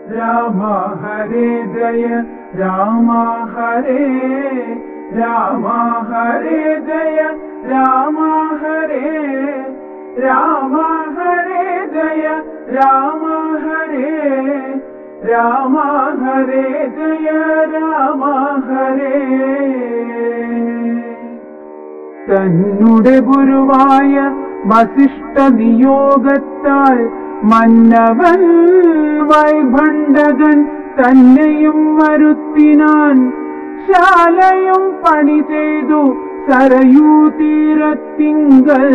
രാമ ഹരേ ജയ രാമ ഹരേ രാമ ഹരേ ജയ രാമ ഹരേ രാമ ഹരേ ജയ രാമ ഹരേ രാമ ഹരേ ജയ രാമ ഹരേ തന്നുടെ ഗുരുവായ വസിഷ്ഠ നിയോഗത്താൽ മന്നവൻ വൈഭണ്ഡകൻ തന്നെയും വരുത്തിനാൻ ശാലയും പണി ചെയ്തു സരയൂ തീരത്തിങ്കൽ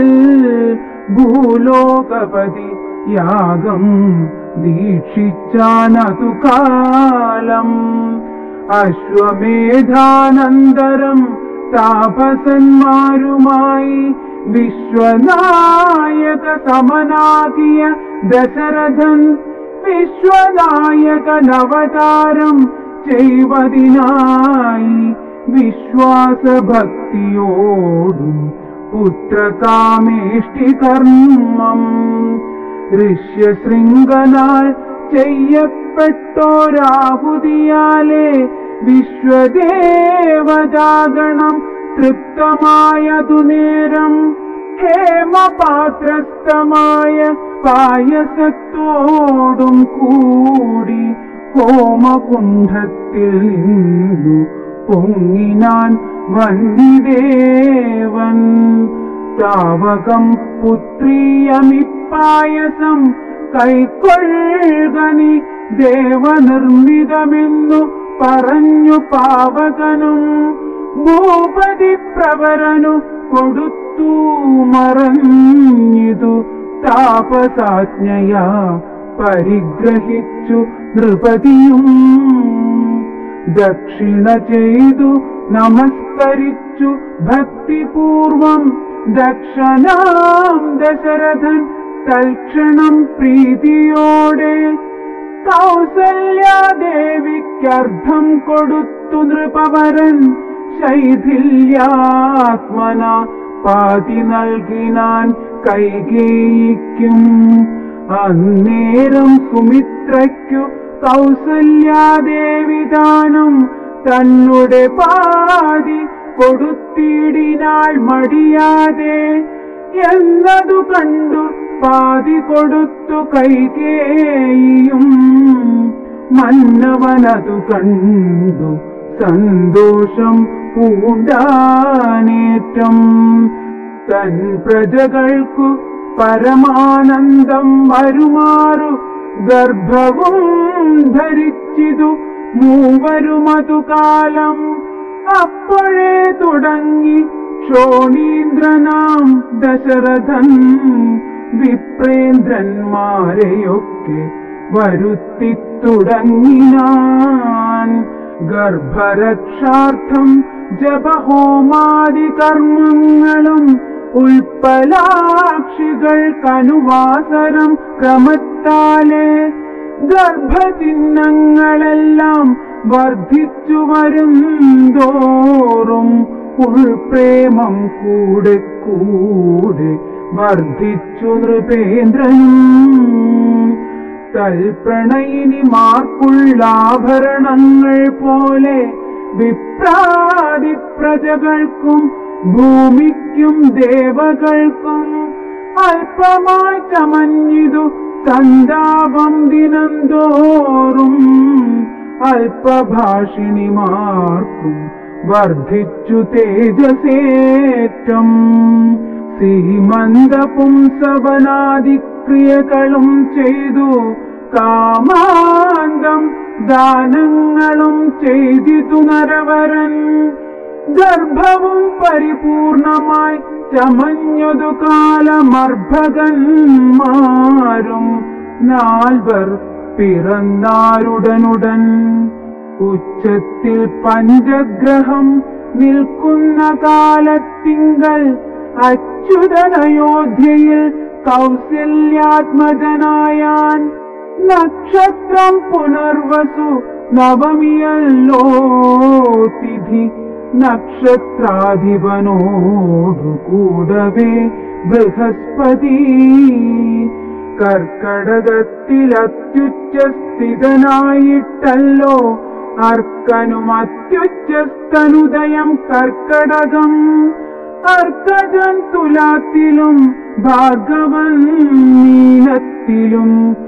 ഭൂലോകപതി യാഗം ദീക്ഷിച്ചാനതു കാലം അശ്വമേധാനന്തരം താപസന്മാരുമായി വിശ്വനായക സമനാകിയ ദശരഥൻ വിശ്വനായകനവതാരം ചെയ്വതിനായി വിശ്വാസഭക്തിയോടും പുത്രകാമേഷ്ടി കർമ്മം ഋഷ്യശൃംഗനാൽ ചെയ്യപ്പെട്ടോരാഹുതിയാലേ വിശ്വദേവജാഗണം തൃപ്തമായതു നേരം ഹേമപാത്രസ്ഥമായ പായസത്തോടും കൂടി ഹോമകുണ്ഠത്തിൽ നിന്നു പൊങ്ങിനാൻ വന്ദിദേവൻ താവകം പുത്രീയമിപ്പായസം കൈക്കൊള്ളുകനി ദേവനിർമ്മിതമെന്നു പറഞ്ഞു പാവകനും ഭൂപതി പ്രവരനു കൊടുത്തു മറഞ്ഞിതു താപസാജ്ഞയാ പരിഗ്രഹിച്ചു നൃപതിയും ദക്ഷിണ ചെയ്തു നമസ്കരിച്ചു ഭക്തിപൂർവം ദക്ഷനാം ദശരഥൻ തൽക്ഷണം പ്രീതിയോടെ കൗസല്യാദേവിക്കർദ്ധം കൊടുത്തു നൃപവരൻ ശൈഥില്യാത്മന പാതി നൽകിനാൻ കൈകേയിക്കും അന്നേരം സുമിത്രയ്ക്കു കൗസല്യാദേവിദാനം തന്നുടെ പാതി കൊടുത്തിടിനാൾ മടിയാതെ എന്നതു കണ്ടു പാതി കൊടുത്തു കൈകേയും മന്നവനതു കണ്ടു സന്തോഷം പൂണ്ടാനേറ്റം തൻ പ്രജകൾക്കു പരമാനന്ദം വരുമാറു ഗർഭവും ധരിച്ചിതു മൂവരുമതു കാലം അപ്പോഴേ തുടങ്ങി ക്ഷോണീന്ദ്രനാം ദശരഥൻ വിപ്രേന്ദ്രന്മാരെയൊക്കെ വരുത്തി തുടങ്ങിനാൻ ഗർഭരക്ഷാർത്ഥം ജപഹോമാദി കർമ്മങ്ങളും ഉൽപ്പലാക്ഷികൾക്കനുവാസരം ക്രമത്താലെ ഗർഭചിഹ്നങ്ങളെല്ലാം വർദ്ധിച്ചു വരും തോറും ഉൾപ്രേമം കൂടെ കൂടെ വർദ്ധിച്ചു നൃപേന്ദ്രനും തൽപ്രണയിനിമാർക്കുള്ള ആഭരണങ്ങൾ പോലെ വിപ്രാതി പ്രജകൾക്കും ഭൂമിക്കും ദേവകൾക്കും അല്പമായി ചമഞ്ഞിതു സന്താപം ദിനം തോറും അല്പഭാഷിണിമാർക്കും വർദ്ധിച്ചു തേജസേറ്റം സീമന്ത പുംസവനാദിക്രിയകളും ചെയ്തു കാമാന്തം ദാനങ്ങളും ചെയ്തിതു നരവരൻ ഗർഭവും പരിപൂർണമായി ചമഞ്ഞതു കാലമർഭകന്മാരും നാൽവർ പിറന്നാരുടനുടൻ ഉച്ചത്തിൽ പഞ്ചഗ്രഹം നിൽക്കുന്ന കാലത്തിങ്കൽ അച്യുതനയോധ്യയിൽ കൗസല്യാത്മജനായാൻ നക്ഷത്രം പുനർവസു നവമിയല്ലോ തിഥി നക്ഷത്രാധിപനോടു കൂടവേ ബൃഹസ്പതി കർക്കടകത്തിലത്യുച്ചസ്ഥിതനായിട്ടല്ലോ അർക്കനും അത്യുച്ചസ്ഥനുദയം കർക്കടകം അർക്കജൻ തുലാത്തിലും ഭാർഗവൻ മീനത്തിലും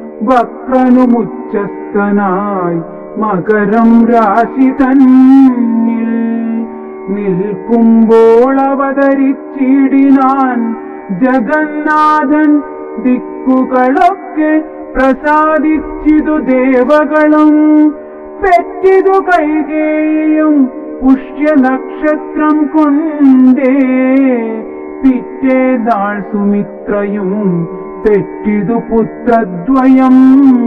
വക്രനുമുച്ചസ്ഥനായി മകരം രാശി തന്നിൽ നിൽക്കുമ്പോൾ അവതരിച്ചിടിനാൻ ജഗന്നാഥൻ ദിക്കുകളൊക്കെ പ്രസാദിച്ചിതു ദേവകളും പെറ്റിതു കൈകേയും പുഷ്യനക്ഷത്രം കൊണ്ടേ പിറ്റേ നാൾ സുമിത്രയും പെറ്റിതു പുത്രദ്വയം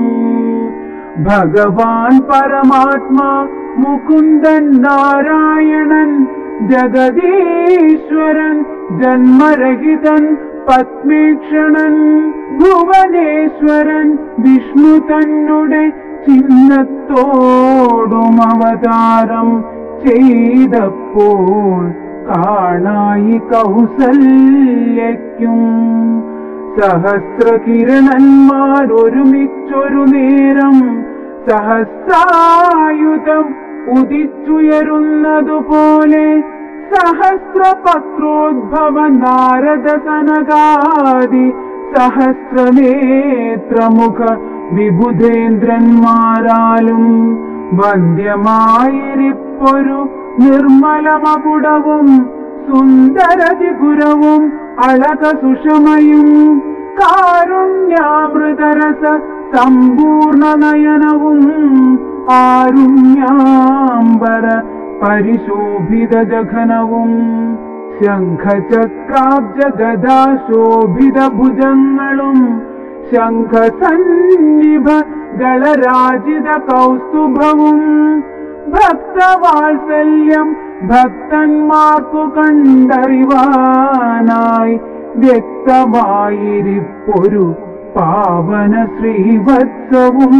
ഭഗവാൻ പരമാത്മാ മുകുന്ദൻ നാരായണൻ ജഗദീശ്വരൻ ജന്മരഹിതൻ പത്മേക്ഷണൻ ഭുവനേശ്വരൻ വിഷ്ണു തന്നെ ചിഹ്നത്തോടും അവതാരം ചെയ്തപ്പോൾ കാണായി കൗസല്യയ്ക്കും സഹസ്രകിരണന്മാരൊരുമിച്ചൊരു നേരം സഹസ്രായുധം ഉദിച്ചുയരുന്നതുപോലെ സഹസ്രപത്രോദ്ഭവ നാരദ സനകാദി സഹസ്രനേത്രമുഖ വിബുധേന്ദ്രന്മാരാലും വന്ധ്യമായിരിപ്പൊരു നിർമ്മലമകുടവും സുന്ദരതിഗുരവും അളക സുഷമയും കാരുണ്യാമൃതരസ സമ്പൂർണ നയനവും ആരുണ്യാംബര പരിശോഭിത ജഘനവും ശംഖചക്രാബ്ജ ഗദാശോഭിത ഭുജങ്ങളും ശംഖസന്നിഭ ഗളരാജിത കൗസ്തുഭവും ഭക്തവാത്സല്യം ഭക്തന്മാർക്കു കണ്ടറിവാനായി വ്യക്തമായിരിപ്പൊരു പാവന ശ്രീവത്സവും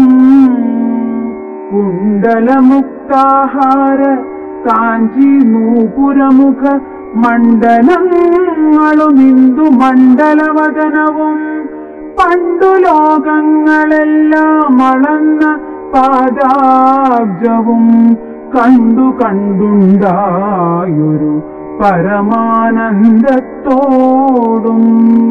കുണ്ടലമുക്താഹാര കാഞ്ചി നൂപുരമുഖ മണ്ഡലങ്ങളും ഇന്ദു മണ്ഡലവദനവും പണ്ടു ലോകങ്ങളെല്ലാം അളന്ന പാദാബ്ജവും കണ്ടു കണ്ടുണ്ടായൊരു പരമാനന്ദത്തോടും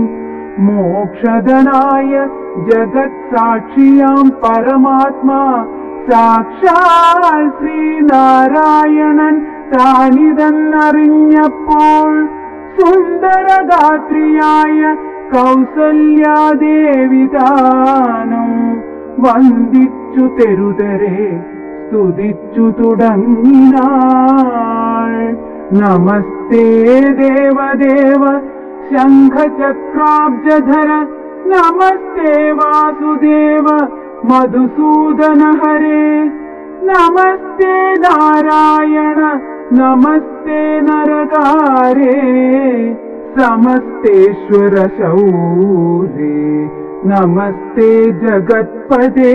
മോക്ഷതനായ ജഗത് സാക്ഷിയാം പരമാത്മാ സാക്ഷാൽ ശ്രീനാരായണൻ താനിതെന്നറിഞ്ഞപ്പോൾ സുന്ദരഗാത്രിയായ കൗസല്യാദേവി താനും വന്ദിച്ചു തെരുതരെ സ്തുതിച്ചു തുടങ്ങിനാൾ നമസ്തേ ദേവദേവ ശംഖചക്രാബ്ജധര നമസ്തേ വാസുദേവ മധുസൂദന ഹരേ നമസ്തേ നാരായണ നമസ്തേ നരകാരേ സമസ്തേശ്വര ശൗരേ നമസ്തേ ജഗത്പദേ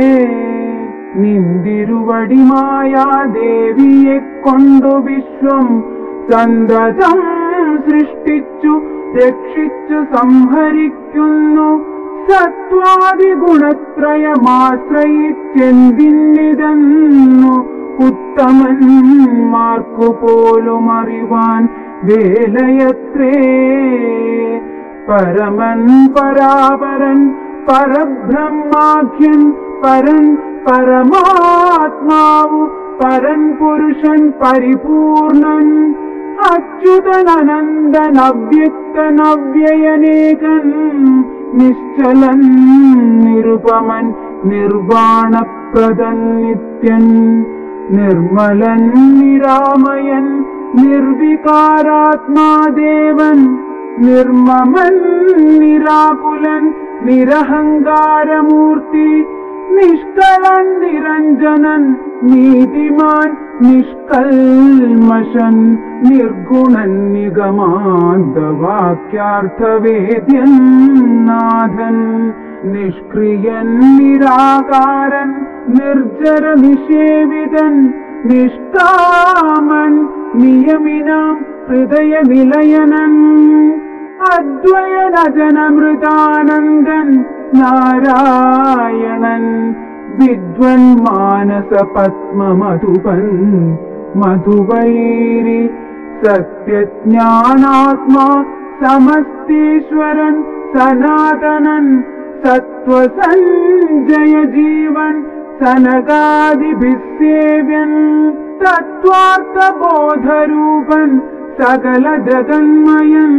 നിന്തിരുവടിമായ ദേവിയെ കൊണ്ടു വിശ്വം സന്തതം സൃഷ്ടിച്ചു രക്ഷിച്ചു സംഹരിക്കുന്നു സത്വാദി ഗുണത്രയമാശ്രയിച്ചെന്തിന്നിതെന്നു ഉത്തമന്മാർക്കു പോലും അറിവാൻ വേലയത്രേ പരമൻ പരാപരൻ പരബ്രഹ്മാഖ്യൻ പരൻ പരമാത്മാവു പരൻ പുരുഷൻ പരിപൂർണൻ അച്യുതൻ അനന്തൻ അവ്യക്തൻ അവ്യയനേകൻ നിശ്ചലൻ നിരുപമൻ നിർവാണപ്രദൻ നിത്യൻ നിർമ്മലൻ നിരാമയൻ നിർവികാരാത്മാദേവൻ നിർമ്മമൻ നിരാകുലൻ നിരഹങ്കാരമൂർത്തി നിഷ്കളൻ നിരഞ്ജനൻ നീതിമാൻ നിഷ്കൽമശൻ നിർഗുണൻ നിഗമാന്തവാക്യാർത്ഥവേദ്യൻ നാഥൻ നിഷ്ക്രിയൻ നിരാകാരൻ നിർജര നിഷേവിതൻ നിഷ്കാമൻ നിയമിനാം ഹൃദയനിലയനൻ അദ്വയനജനമൃതാനന്ദൻ നാരായണൻ വിദ്വൻ മാനസ പത്മമധുപൻ മധുവൈരി സത്യജ്ഞാനാത്മാ സമസ്തീശ്വരൻ സനാതനൻ സത്വസഞ്ജയ ജീവൻ സനകാദിഭിസേവ്യൻ തത്വാർത്ഥബോധരൂപൻ സകല ജഗന്മയൻ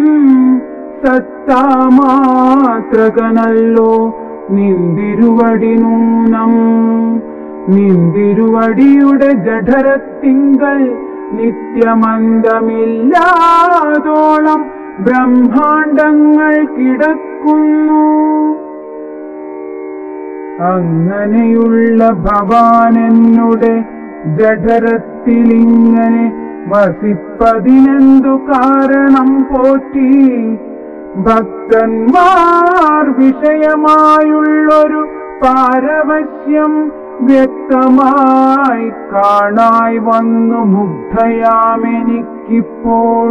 സത്താമാത്രകനല്ലോ നിന്തിരുവടി നൂനം നിന്തിരുവടിയുടെ ജഠരത്തിങ്കൽ നിത്യമന്തമില്ലാതോളം ബ്രഹ്മാണ്ടങ്ങൾ കിടക്കുന്നു അങ്ങനെയുള്ള ഭവാനെന്നുടെ ജഠരത്തിലിങ്ങനെ വസിപ്പതിനെന്തു കാരണം പോറ്റി ഭക്തന്മാർ വിഷയമായുള്ളൊരു പാരവശ്യം വ്യക്തമായി കാണായി വന്നു മുഗ്ധയാമെനിക്കിപ്പോൾ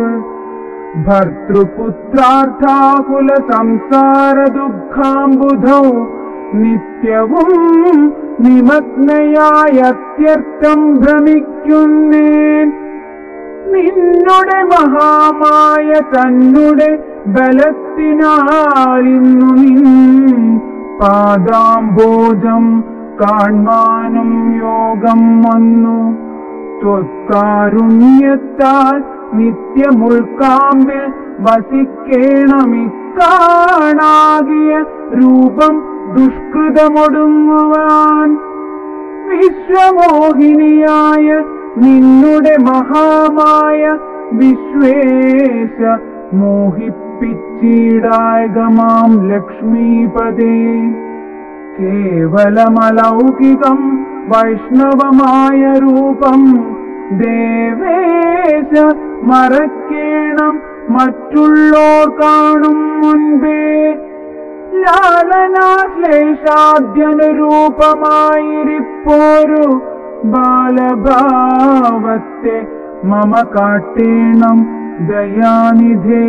ഭർത്തൃപുത്രാർത്ഥാകുല സംസാര ദുഃഖാംബുധൗ നിത്യവും നിമഗ്നയായ അത്യർത്ഥം ഭ്രമിക്കുന്നേൻ നിന്നുടെ മഹാമായ തന്നുടെ ബലത്തിനാലിന്നു നിൻ പാദാംബോജം കാൺമാനും യോഗം വന്നു ത്വത്കാരുണ്യത്താൽ നിത്യമുൾക്കാമ്പിൽ വസിക്കേണമിക്കാണാകിയ രൂപം ദുഷ്കൃതമൊടുങ്ങുവാൻ വിശ്വമോഹിനിയായ നിന്നുടെ മഹാമായ വിശ്വേശ മോഹിപ്പിച്ചിടായകമാം ലക്ഷ്മീപദേ കേവലമലൗകികം വൈഷ്ണവമായ രൂപം ദേവേശ മറക്കേണം മറ്റുള്ളോർ കാണും മുൻപേ ലാലനാശ്ലേഷാദ്യനുരൂപമായിരിപ്പോരു ബാലഭാവത്തെ മമ കാട്ടേണം ദയാനിധേ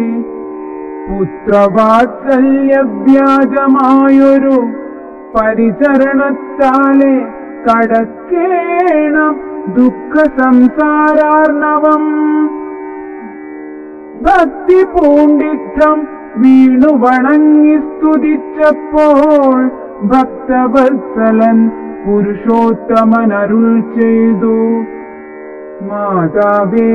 പുത്രവാത്സല്യവ്യാജമായൊരു പരിചരണത്താലെ കടക്കേണം ദുഃഖ സംസാരാർണവം ഭക്തി പൂണ്ടിത്തം വീണു വണങ്ങി സ്തുതിച്ചപ്പോൾ ഭക്തവത്സലൻ പുരുഷോത്തമൻ അരുൾ ചെയ്തു മാതാവേ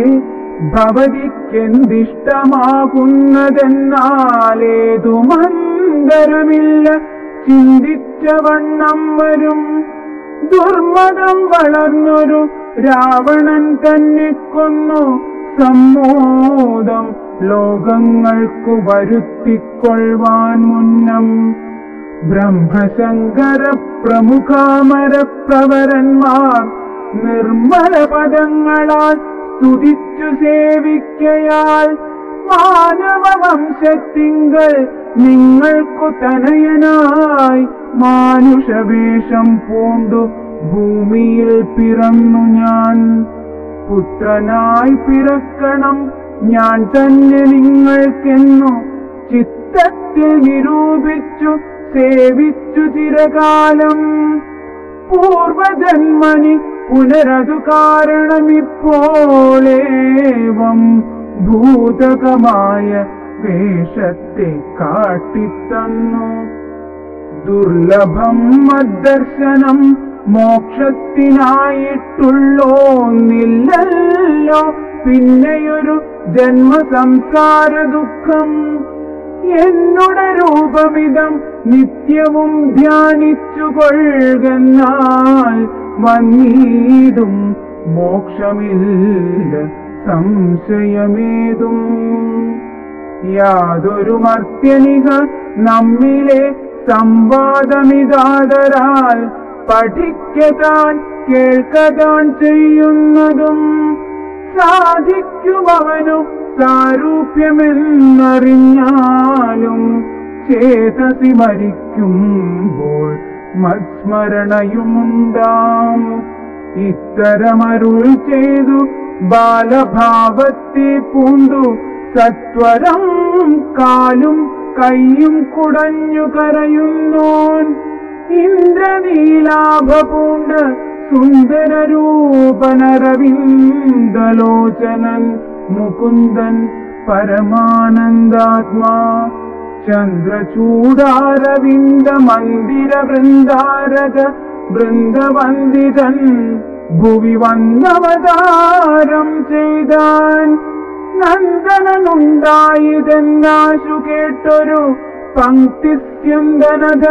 ഭവതിക്കെന്തിഷ്ടമാകുന്നതെന്നാലേതു മന്ദരമില്ല ചിന്തിച്ച വണ്ണം വരും ദുർമതം വളർന്നൊരു രാവണൻ തന്നെ കൊന്നു സമ്മോദം ലോകങ്ങൾക്കു വരുത്തിക്കൊള്ളുവാൻ മുന്നം ബ്രഹ്മശങ്കര പ്രമുഖാമര പ്രവരന്മാർ നിർമ്മല പദങ്ങളാൽ സ്തുതിച്ചു സേവിക്കയാൽ മാനവ വംശത്തിങ്കൾ നിങ്ങൾക്കു തനയനായി മാനുഷവേഷം പൂണ്ടു ഭൂമിയിൽ പിറന്നു ഞാൻ പുത്രനായി പിറക്കണം ഞാൻ തന്നെ നിങ്ങൾക്കെന്നു ചിത്തത്തിൽ നിരൂപിച്ചു സേവിച്ചു ചിരകാലം പൂർവജന്മനി പുനരതു കാരണമിപ്പോളേവം ഭൂതകമായ വേഷത്തെ കാട്ടിത്തന്നു ദുർലഭം മദ്ദർശനം മോക്ഷത്തിനായിട്ടുള്ളോന്നില്ലല്ലോ പിന്നെയൊരു ജന്മസംസാര ദുഃഖം എന്നുടെ രൂപമിതം നിത്യവും ധ്യാനിച്ചു കൊള്ളുകന്നാൽ വന്നീടും മോക്ഷമില്ല സംശയമേതും യാതൊരു മർത്യനിക നമ്മിലെ സംവാദമിതാതരാൽ പഠിക്കതാൻ കേൾക്കതാൻ ചെയ്യുന്നതും സാധിക്കുമവനു സാരൂപ്യമെന്നറിഞ്ഞാലും ചേതസി മരിക്കുമ്പോൾ മത്സ്മരണയുമുണ്ടാം ഇത്തരമരുൾ ചെയ്തു ബാലഭാവത്തെ പൂണ്ടു സത്വരം കാലും കയ്യും കുടഞ്ഞു കരയുന്നോൻ ഇന്ദ്രനീലാഭപൂണ്ട് സുന്ദരരൂപനരവിന്ദലോചനൻ മുകുന്ദൻ പരമാനന്ദാത്മാ ചന്ദ്രചൂടാരവിന്ദ മന്ദിര വൃന്ദാരക വൃന്ദവന്ദിതൻ ഭുവി വന്നവതാരം ചെയ്താൻ നന്ദനുണ്ടായതെന്നാശു കേട്ടൊരു പങ്ക്തിസ്യന്തനത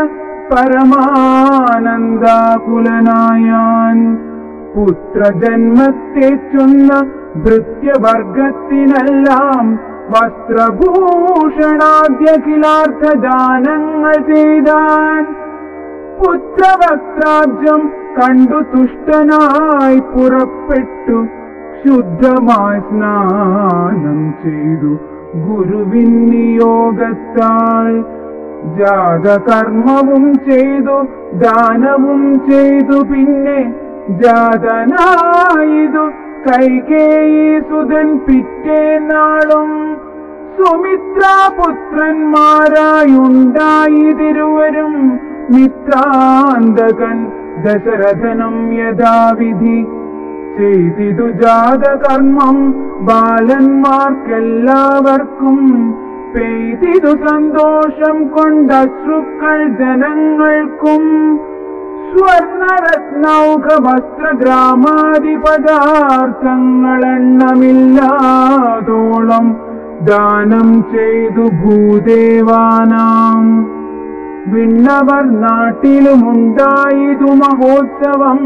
പരമാനന്ദാകുലനായാൻ പുത്രജന്മത്തെ ചൊന്ന ഭൃത്യവർഗത്തിനെല്ലാം വസ്ത്രഭൂഷണാദ്യഖിലാർത്ഥദാനങ്ങൾ ചെയ്താൻ പുത്രവസ്ത്രാബ്ജം കണ്ടു തുഷ്ടനായി പുറപ്പെട്ടു ശുദ്ധമായി സ്നാനം ചെയ്തു ഗുരുവിൻ നിയോഗത്താൽ ജാതകർമ്മവും ചെയ്തു ദാനവും ചെയ്തു പിന്നെ ജാതനായതു കൈകേയി സുതൻ പിറ്റേനാളും സുമിത്രാപുത്രന്മാരായുണ്ടായിതിരുവരും മിത്രാന്തകൻ ദശരഥനും യഥാവിധി ചെയ്തിതു ജാതകർമ്മം ബാലന്മാർക്കെല്ലാവർക്കും പെയ്തിതു സന്തോഷം കൊണ്ടശ്രുക്കൾ ജനങ്ങൾക്കും സ്വർണരത്നൗഘ വസ്ത്രഗ്രാമാദി പദാർത്ഥങ്ങളെണ്ണമില്ലാതോളം ദാനം ചെയ്തു ഭൂദേവാനാം വിണ്ണവർ നാട്ടിലുമുണ്ടായതു മഹോത്സവം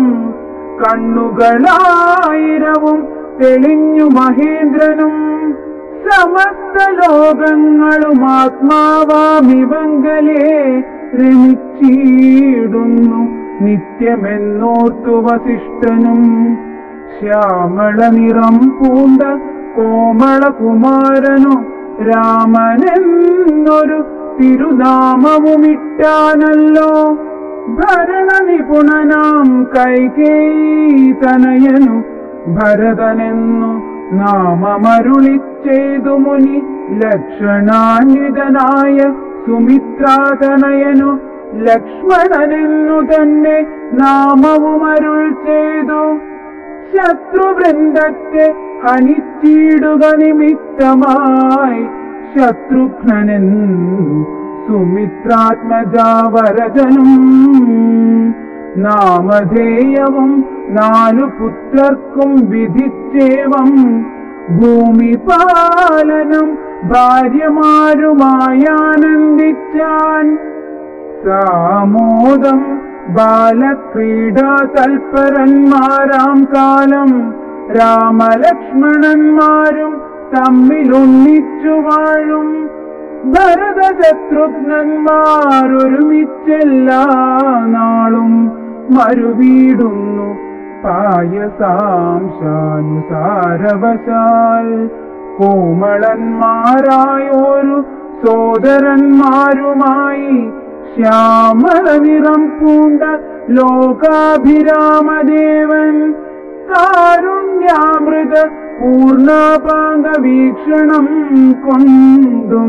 കണ്ണുകളായിരവും തെളിഞ്ഞു മഹേന്ദ്രനും സമസ്ത ലോകങ്ങളും ആത്മാവാമിവങ്കലേ രമിച്ചിടുന്നു നിത്യമെന്നോർത്തു വസിഷ്ഠനും ശ്യാമള നിറം പൂണ്ട കോമള കുമാരനു രാമനെന്നൊരു തിരുനാമവുമിട്ടാനല്ലോ ഭരണ നിപുണനാം കൈകേയി തനയനു ഭരതനെന്നു നാമമരുളി ചെയ്തു മുനി ലക്ഷണാന്വിതനായ സുമിത്രാതനയനു ലക്ഷ്മണനെന്നു തന്നെ നാമവുമരുൾ ചെയ്തു ശത്രുവൃന്ദത്തെ ഹനിച്ചിടുക നിമിത്തമായി ശത്രുഘ്നെന്നു സുമിത്രാത്മജാവരജനും നാമധേയവും നാലു പുത്രർക്കും വിധിച്ചേവം ഭൂമിപാലനം ഭാര്യമാരുമായാനന്ദിച്ചാൻ സാമോദം ബാലക്രീഡാ തൽപരന്മാരാം കാലം രാമലക്ഷ്മണന്മാരും തമ്മിലൊന്നിച്ചു വാഴും ഭരതശത്രുഘ്നന്മാരൊരുമിച്ചെല്ലാ നാളും മരുവീടുന്നു പായസാംശാനുസാരവശാൽ കോമളന്മാരായോരു സോദരന്മാരുമായി ശ്യാമള നിറം പൂണ്ട ലോകാഭിരാമദേവൻ കാരുണ്യാമൃത പൂർണ്ണാപാംഗ വീക്ഷണം കൊണ്ടും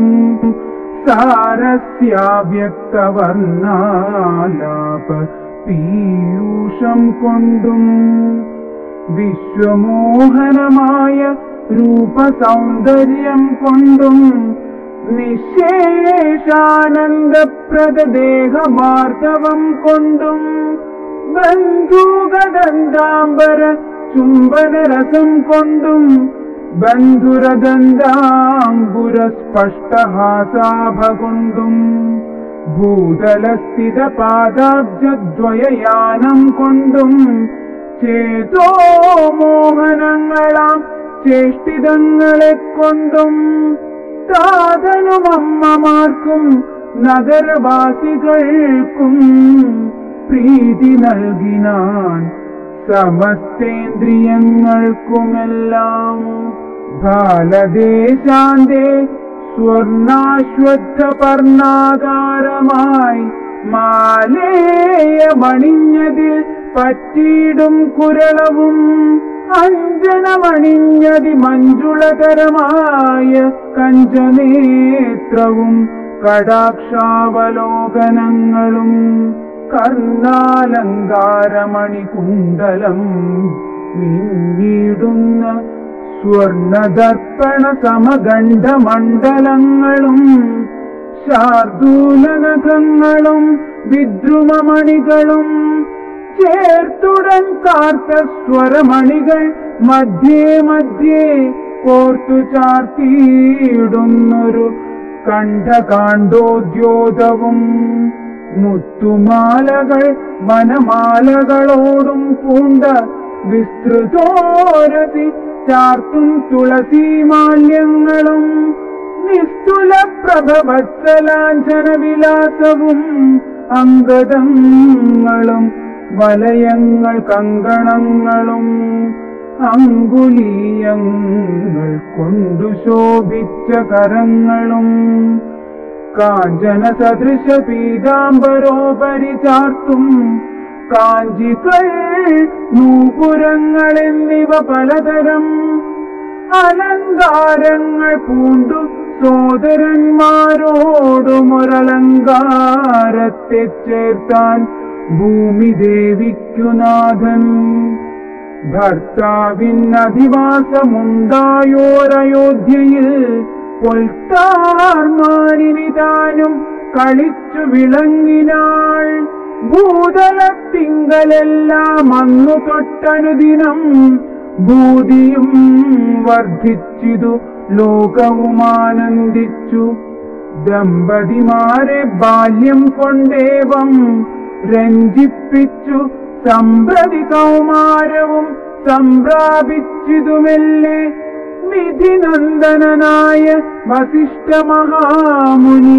സാരസ്യാവ്യക്തവർണാലാപ പീയൂഷം കൊണ്ടും വിശ്വമോഹനമായ രൂപസൗന്ദര്യം കൊണ്ടും നിശേഷാനന്ദപ്രദദേഹമാർദ്ദവം കൊണ്ടും ബന്ധുഗദന്താംബര ചുംബനരസം കൊണ്ടും ബന്ധുരദന്താംബുര സ്പഷ്ടഹാസാഭ കൊണ്ടും ഭൂതലസ്ഥിത പാദാബ്ജദ്വയയാനം കൊണ്ടും ചേതോ മോഹനങ്ങളാം ചേഷ്ടിതങ്ങളെ കൊണ്ടും താതനും അമ്മമാർക്കും നഗരവാസികൾക്കും പ്രീതി നൽകിനാൻ സമസ്തേന്ദ്രിയങ്ങൾക്കുമെല്ലാം ബാലദേശാന്തേ സ്വർണാശ്വത്ഥ പർണാകാരമായി മാലേയമണിഞ്ഞതിൽ പറ്റിയിടും കുരളവും അഞ്ജനമണിഞ്ഞതി മഞ്ജുളകരമായ കഞ്ചനേത്രവും കടാക്ഷാവലോകനങ്ങളും കർണാലങ്കാരമണികുണ്ടലം മിന്നിടുന്ന സ്വർണദർപ്പണ സമഗണ്ഡമണ്ഡലങ്ങളും ശാർദൂലനഖങ്ങളും വിദ്രുമമണികളും ചേർത്തുടൻ കാർത്ത സ്വരമണികൾ മധ്യേ മധ്യേ കോർത്തു ചാർത്തിയിടുന്നൊരു കണ്ഠകാണ്ഡോദ്യോതവും മുത്തുമാലകൾ വനമാലകളോടും പൂണ്ട വിസ്തൃതോരതി ചാർത്തും തുളസീമാല്യങ്ങളും നിസ്തുല പ്രഭവത്സലാഞ്ചന വിലാസവും അങ്കദങ്ങളും വലയങ്ങൾ കങ്കണങ്ങളും അങ്കുലീയങ്ങൾ കൊണ്ടു ശോഭിച്ച കരങ്ങളും കാഞ്ചന സദൃശ പീതാംബരോപരി ചാർത്തും കാഞ്ചികൾ നൂപുരങ്ങൾ എന്നിവ പലതരം അലങ്കാരങ്ങൾ പൂണ്ടു സോദരന്മാരോടുമൊരലങ്കാരത്തെ ചേർത്താൻ ഭൂമി ദേവിക്കുനാഥൻ ഭർത്താവിനധിവാസമുണ്ടായോരയോധ്യയിൽ പൊൽത്താർമാനിനി താനും കളിച്ചു വിളങ്ങിനാൾ ഭൂതലത്തിങ്കലെല്ലാം അന്നു തൊട്ടനുദിനം ഭൂതിയും വർദ്ധിച്ചിതു ലോകവും ആനന്ദിച്ചു ദമ്പതിമാരെ ബാല്യം കൊണ്ടേവം രഞ്ജിപ്പിച്ചു സമ്പ്രതി കൗമാരവും സംപ്രാപിച്ചിതുമെല്ലെ വിധിനന്ദനായ വസിഷ്ഠ മഹാമുനി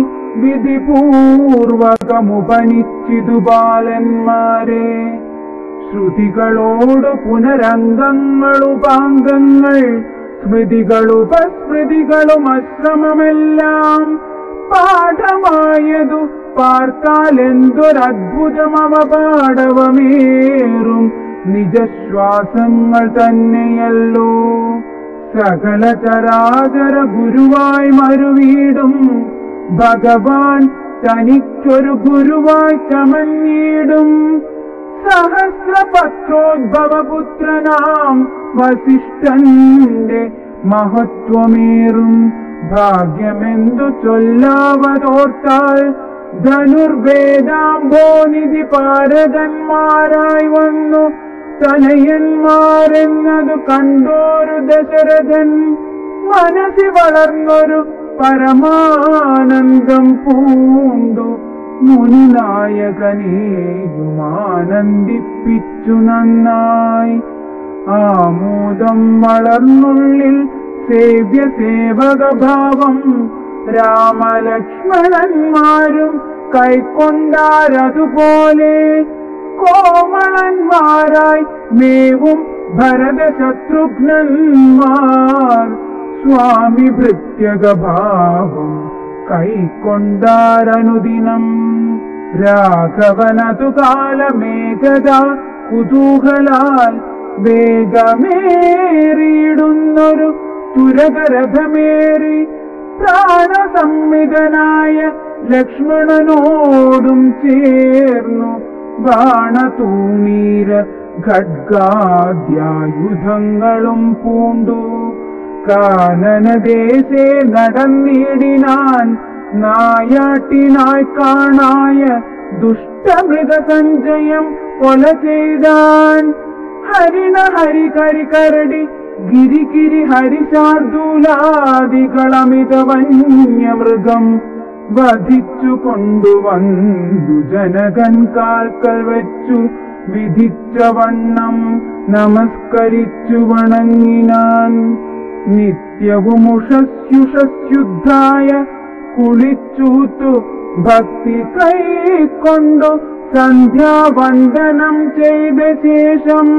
വിധിപൂർവകമുപനിച്ചിതു ബാലന്മാരെ ശ്രുതികളോട് പുനരംഗങ്ങളുപാംഗങ്ങൾ സ്മൃതികളുപസ്മൃതികളും അശ്രമമെല്ലാം പാഠമായതു പാർത്താൽ എന്തൊരത്ഭുതമവ പാടവമേറും നിജശ്വാസങ്ങൾ തന്നെയല്ലോ സകല ചരാചര ഗുരുവായി മരുവീടും ഭഗവാൻ തനിക്കൊരു ഗുരുവായി ചമഞ്ഞിടും സഹസ്രപത്രോദ്ഭവപുത്രനാം വസിഷ്ഠന്റെ മഹത്വമേറും ഭാഗ്യമെന്തു ചൊല്ലാവതോർത്താൽ ധനുർവേദാംബോനിധി പാരകന്മാരായി വന്നു തനയന്മാരെന്നതു കണ്ടോരു ദശരഥൻ മനസ്സി വളർന്നൊരു പരമാനന്ദം പൂണ്ടു മുനിനായകനെയും ആനന്ദിപ്പിച്ചു നന്നായി ആമോദം വളർന്നുള്ളിൽ സേവ്യ സേവകഭാവം രാമലക്ഷ്മണന്മാരും കൈക്കൊണ്ടാരതുപോലെ കോമളന്മാരായി മേവും ഭരത ശത്രുഘ്നന്മാർ സ്വാമി ഭൃത്യകഭാവം കൈക്കൊണ്ടാരനുദിനം രാഘവനതു കാലമേഘത കുതൂഹലാൽ വേഗമേറിയിടുന്നൊരു തുരകരഥമേറി പ്രാണസംവിധനായ ലക്ഷ്മണനോടും ചേർന്നു ബാണതൂണീര ഖഡ്ഗാദ്യായുധങ്ങളും പൂണ്ടു കാനനദേശേ നടന്നിടിനാൻ നായാട്ടിനായി കാണായ ദുഷ്ടമൃഗസഞ്ചയം കൊല ചെയ്താൻ ഹരിണ ഹരി കരി കരടി ഗിരിഗിരി ഹരിശാർദൂലാദികളമിത വന്യമൃഗം വധിച്ചു കൊണ്ടുവന്നു ജനകൻ കാൽക്കൽ വെച്ചു വിധിച്ച വണ്ണം നമസ്കരിച്ചു വണങ്ങിനാൻ നിത്യവും ഉഷസ്യുഷസ്യുദ്ധായ കുളിച്ചൂത്തു ഭക്തി കൈക്കൊണ്ടു സന്ധ്യാവന്ദനം ചെയ്ത ശേഷം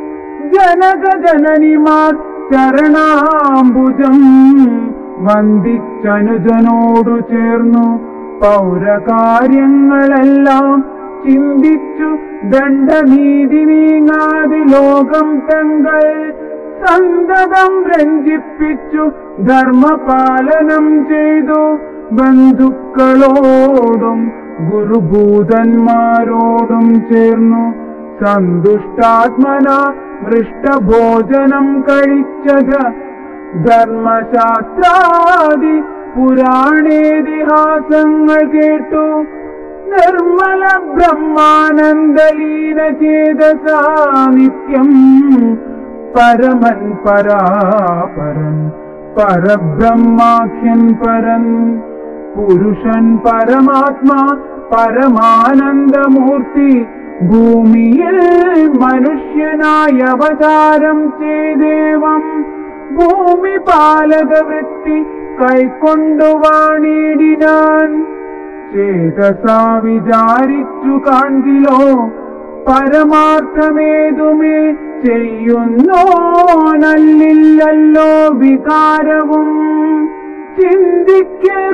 ജനകജനനിമാർ ചരണാംബുജം വന്ദിച്ചനുജനോടു ചേർന്നു പൗരകാര്യങ്ങളെല്ലാം ചിന്തിച്ചു ദണ്ഡനീതി നീങ്ങാതി ലോകം തങ്ങൾ സന്തതം രഞ്ജിപ്പിച്ചു ധർമ്മപാലനം ചെയ്തു ബന്ധുക്കളോടും ഗുരുഭൂതന്മാരോടും ചേർന്നു സന്തുഷ്ടാത്മന മൃഷ്ടഭോജനം കഴിച്ചത് ധർമ്മശാസ്ത്രാദി പുരാണേതിഹാസങ്ങൾ കേട്ടു നിർമ്മല ബ്രഹ്മാനന്ദലീന ചേതസാ നിത്യം പരമൻ പരാപരൻ പരബ്രഹ്മാഖ്യൻ പരൻ പുരുഷൻ പരമാത്മാ പരമാനന്ദമൂർത്തി ഭൂമിയിൽ മനുഷ്യനായ അവതാരം ചെയ്ദേവം ഭൂമി പാലക വൃത്തി കൈക്കൊണ്ടു വാണിടിനാൻ ചേതസാ വിചാരിച്ചു കാൺകിലോ പരമാർത്ഥമേതുമേ ചെയ്യുന്നോ നല്ലില്ലല്ലോ വികാരവും ചിന്തിക്കൽ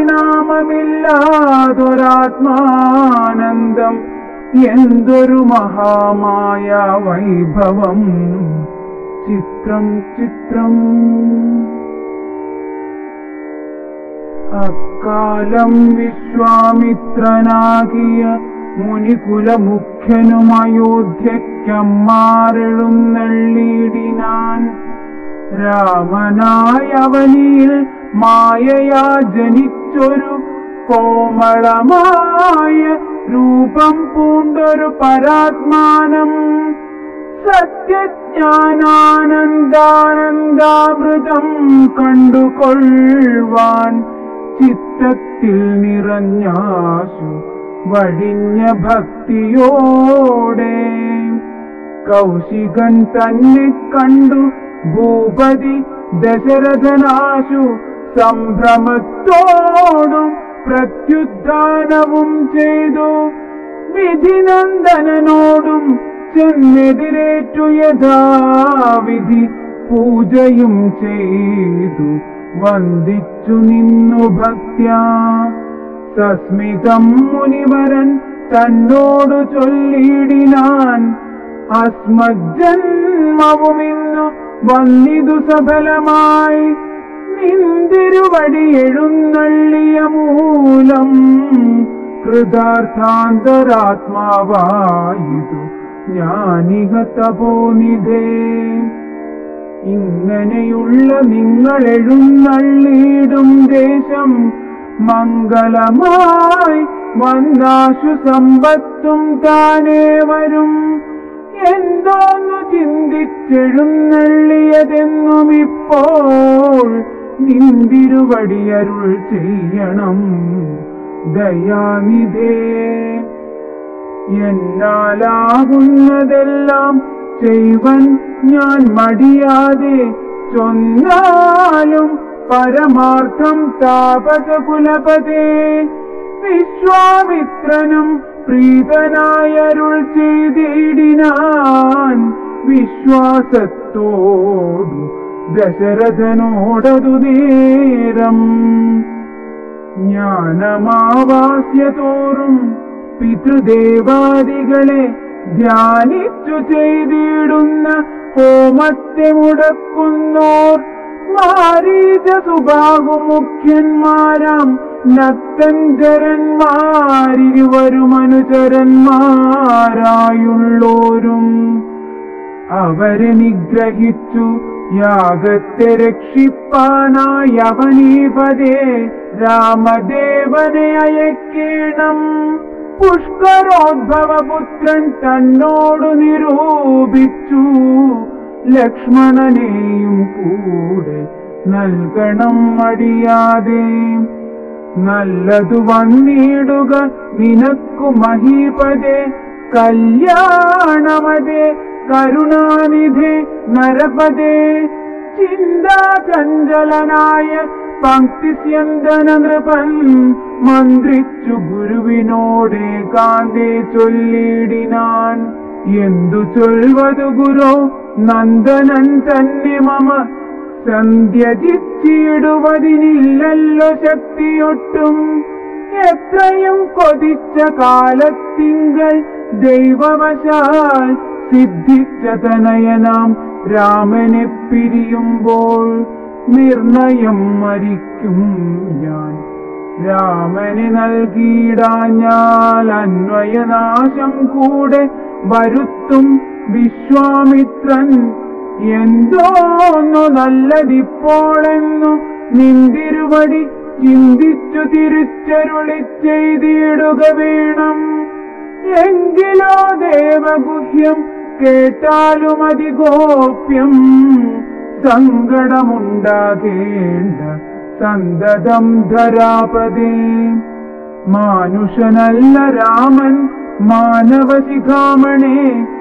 പരിണാമമില്ലാതൊരാത്മാനന്ദം എന്തൊരു മഹാമായ വൈഭവം ചിത്രം ചിത്രം അക്കാലം വിശ്വാമിത്രനാകിയ മുനികുലമുഖ്യനും അയോധ്യക്കമ്മാരെഴുന്നള്ളിയിടിനാൻ രാമനായവനിയിൽ മായയാ ജനിച്ചൊരു കോമളമായ രൂപം പൂണ്ടൊരു പരാത്മാനം സത്യജ്ഞാനാനന്ദാനന്ദാമൃതം കണ്ടുകൊള്ളുവാൻ ചിത്തത്തിൽ നിറഞ്ഞാശു വഴിഞ്ഞ ഭക്തിയോടെ കൗശികൻ തന്നെ കണ്ടു ഭൂപതി ദശരഥനാശു സംഭ്രമത്തോടും പ്രത്യുദ്ധാനവും ചെയ്തു വിധിനന്ദനോടും ചെന്നെതിരേറ്റു യഥാവിധി പൂജയും ചെയ്തു വന്ദിച്ചു നിന്നു ഭക്ത്യാ സസ്മിതം മുനിവരൻ തന്നോടു ചൊല്ലിയിടിനാൻ അസ്മജ്ജന്മവുമിന്നു വന്നിതു സഫലമായി നിന്തിരുവടി എഴുന്നള്ളിയ മൂലം കൃതാർത്ഥാന്തരാത്മാവായിതു ഞാനിഹ തപോനിധേ ഇങ്ങനെയുള്ള നിങ്ങൾ എഴുന്നള്ളിയിടും ദേശം മംഗളമായി വന്നാശു സമ്പത്തും താനേ വരും എന്തോന്നു ചിന്തിച്ചെഴുന്നള്ളിയതെന്നും ഇപ്പോൾ നിന്തിരുവടിയരുൾ ചെയ്യണം ദയാനിധേ എന്നാലാകുന്നതെല്ലാം ചെയ്വൻ ഞാൻ മടിയാതെ ചൊന്നാലും പരമാർത്ഥം താപസകുലപതേ വിശ്വാമിത്രനും പ്രീതനായരുൾ ചെയ്തിടിനാൻ വിശ്വാസത്തോടു ദശരഥനോടതു നേരം ജ്ഞാനമാവാസ്യതോറും പിതൃദേവാദികളെ ധ്യാനിച്ചു ചെയ്തിടുന്ന ഹോമത്തെ മുടക്കുന്നോർ മാരീച സുബാഹു മുഖ്യന്മാരാം നക്തഞ്ചരന്മാരിരുവരും അനുചരന്മാരായുള്ളോരും അവരെ നിഗ്രഹിച്ചു യാഗത്തെ രക്ഷിപ്പാനായി അവനീപതേ രാമദേവനെ അയക്കേണം പുഷ്കരോദ്ഭവപുത്രൻ തന്നോടു നിരൂപിച്ചു ലക്ഷ്മണനെയും കൂടെ നൽകണം മടിയാതെ നല്ലതു വന്നിടുക നിനക്കു മഹീപതേ കല്യാണമതേ കരുണാനിധി നരപദേ ചിന്താചഞ്ചലനായ പങ്ക്തിസ്യന്തന നൃപൻ മന്ത്രിച്ചു ഗുരുവിനോടെ കാന്തേ ചൊല്ലിടിനാൻ എന്തു ചൊൽവതു ഗുരു നന്ദനൻ തന്നെ മമ സന്ധ്യജിച്ചിടുവതിനില്ലല്ലോ ശക്തിയൊട്ടും എത്രയും കൊതിച്ച കാലത്തിങ്കൽ ദൈവവശാൽ സിദ്ധിച്ച തനയനാം രാമനെ പിരിയുമ്പോൾ നിർണയം മരിക്കും ഞാൻ രാമന് നൽകിയിടാഞ്ഞാൽ അന്വയനാശം കൂടെ വരുത്തും വിശ്വാമിത്രൻ എന്തോന്നു നല്ലതിപ്പോളെന്നു നിന്തിരുവടി ചിന്തിച്ചു തിരിച്ചരുളി ചെയ്തിടുക വേണം എങ്കിലോ ദേവഗുഹ്യം കേട്ടാലും അതിഗോപ്യം സങ്കടമുണ്ടാകേണ്ട സന്തതം ധരാപതേ മാനുഷനല്ല രാമൻ മാനവശിഖാമണേ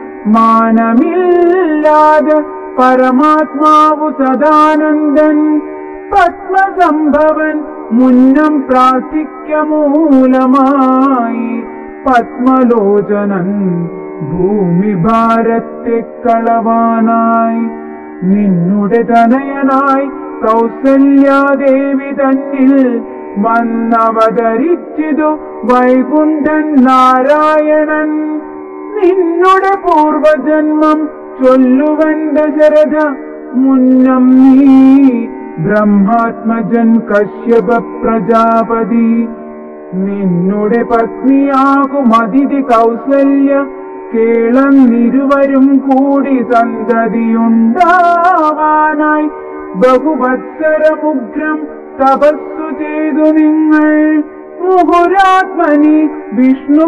മാനമില്ലാതെ പരമാത്മാവു സദാനന്ദൻ പത്മസംഭവൻ മുന്നം പ്രാർത്ഥിക്ക മൂലമായി പത്മലോചനൻ ഭൂമി ഭാരത്തെ കളവാനായി നിന്നുടെ തനയനായി കൗസല്യാദേവി തന്നിൽ വന്നവതരിച്ചിതു വൈകുണ്ഠൻ നാരായണൻ നിന്നുടെ പൂർവജന്മം ചൊല്ലുവൻ ദശരഥ മുന്നം നീ ബ്രഹ്മാത്മജൻ കശ്യപ പ്രജാപതി നിന്നുടെ പത്നിയാകും അതിഥി കൗസല്യ കേളന്നിരുവരും കൂടി സന്തതിയുണ്ടാവാനായി ബഹുവത്സരമുഗ്രം തപസ്സു ചെയ്തു നിങ്ങൾ മുഹുരാത്മനി വിഷ്ണു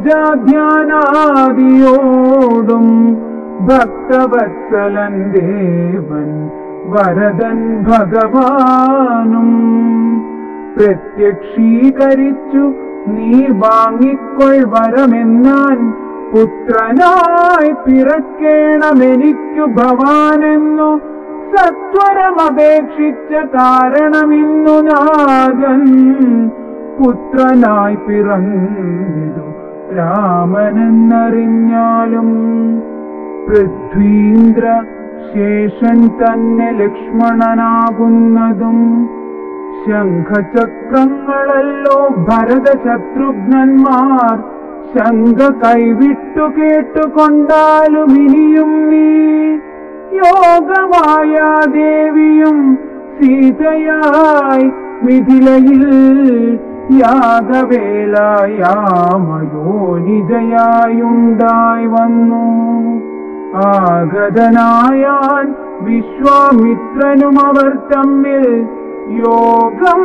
പൂജാധ്യാനാദിയോടും ഭക്തവത്സലൻ ദേവൻ വരദൻ ഭഗവാനും പ്രത്യക്ഷീകരിച്ചു നീ വാങ്ങിക്കൊൾ വരമെന്നാൻ പുത്രനായി പിറക്കേണമെനിക്കു ഭവാനെന്നു സത്വരമപേക്ഷിച്ച കാരണമിന്നു നാഗൻ പുത്രനായി പിറന്നിതു രാമനെന്നറിഞ്ഞാലും പൃഥ്വീന്ദ്ര ശേഷൻ തന്നെ ലക്ഷ്മണനാകുന്നതും ശംഖചക്രങ്ങളല്ലോ ഭരത ശത്രുഘ്നന്മാർ ശങ്ക കൈവിട്ടു കേട്ടുകൊണ്ടാലും ഇനിയും നീ യോഗമായ ദേവിയും സീതയായി മിഥിലയിൽ യാഗവേലായാമയോനിജയായുണ്ടായി വന്നു ആഗതനായാൻ വിശ്വാമിത്രനും അവർ തമ്മിൽ യോഗം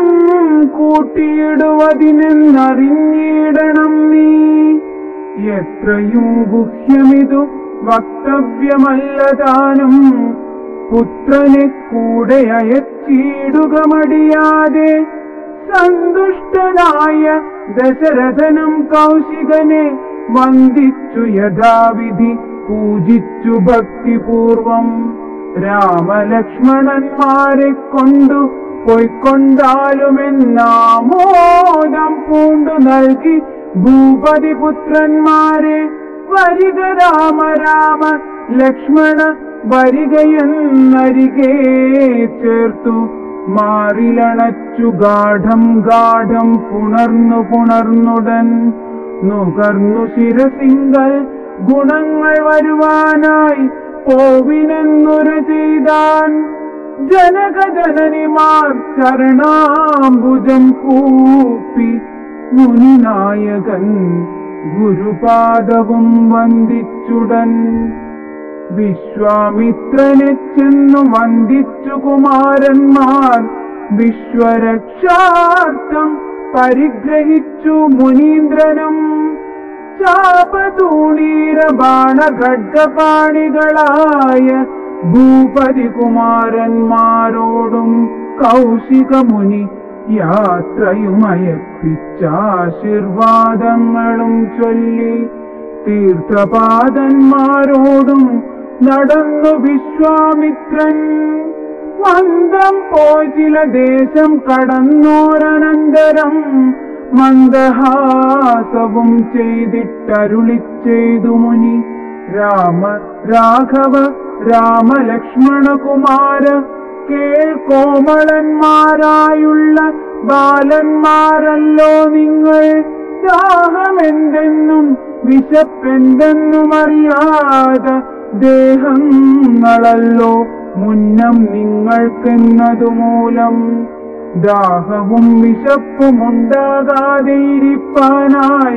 കൂട്ടിയിടുവതിനെന്നറിഞ്ഞിടണം നീ എത്രയും ഗുഹ്യമിതു വക്തവ്യമല്ല താനും പുത്രനെ കൂടെ അയച്ചിടുക മടിയാതെ സന്തുഷ്ടനായ ദശരഥനും കൗശികനെ വന്ദിച്ചു യഥാവിധി പൂജിച്ചു ഭക്തിപൂർവം രാമലക്ഷ്മണന്മാരെ കൊണ്ടു പൊയ്ക്കൊണ്ടാലുമെന്നാമോദം പൂണ്ടു നൽകി ഭൂപതി പുത്രന്മാരെ വരിക രാമ രാമ ലക്ഷ്മണ വരികയെന്നരികെ ചേർത്തു മാറിലണച്ചു ഗാഠം ഗാഠം പുണർന്നു പുണർന്നുടൻ നുകർന്നു ശിരസിങ്കൽ ഗുണങ്ങൾ വരുവാനായി പോവിനെന്നുര ചെയ്താൻ ജനകജനനിമാർ ചരണാംബുജം കൂപ്പി മുനിനായകൻ ഗുരുപാദവും വന്ദിച്ചുടൻ വിശ്വാമിത്രനെ ചെന്നു വന്ദിച്ചു കുമാരന്മാർ വിശ്വരക്ഷാർത്ഥം പരിഗ്രഹിച്ചു മുനീന്ദ്രനും ചാപതൂണീര ബാണഖഡ്ഗപാണികളായ ഭൂപതി കുമാരന്മാരോടും കൗശിക മുനി യാത്രയുമയപ്പിച്ചാശീർവാദങ്ങളും ചൊല്ലി തീർത്ഥപാദന്മാരോടും നടന്നു വിശ്വാമിത്രൻ മന്ദം പോയി ചില ദേശം കടന്നോരനന്തരം മന്ദഹാസവും ചെയ്തിട്ടരുളി ചെയ്തു മുനി രാമ രാഘവ രാമലക്ഷ്മണകുമാര കേൾക്കോമളന്മാരായുള്ള ബാലന്മാരല്ലോ നിങ്ങൾ ദാഹമെന്തെന്നും വിശപ്പെന്തെന്നും അറിയാതെ ദേഹങ്ങളല്ലോ മുന്നം നിങ്ങൾക്കെന്നതു മൂലം ദാഹവും വിശപ്പും ഉണ്ടാകാതെ ഇരിപ്പാനായി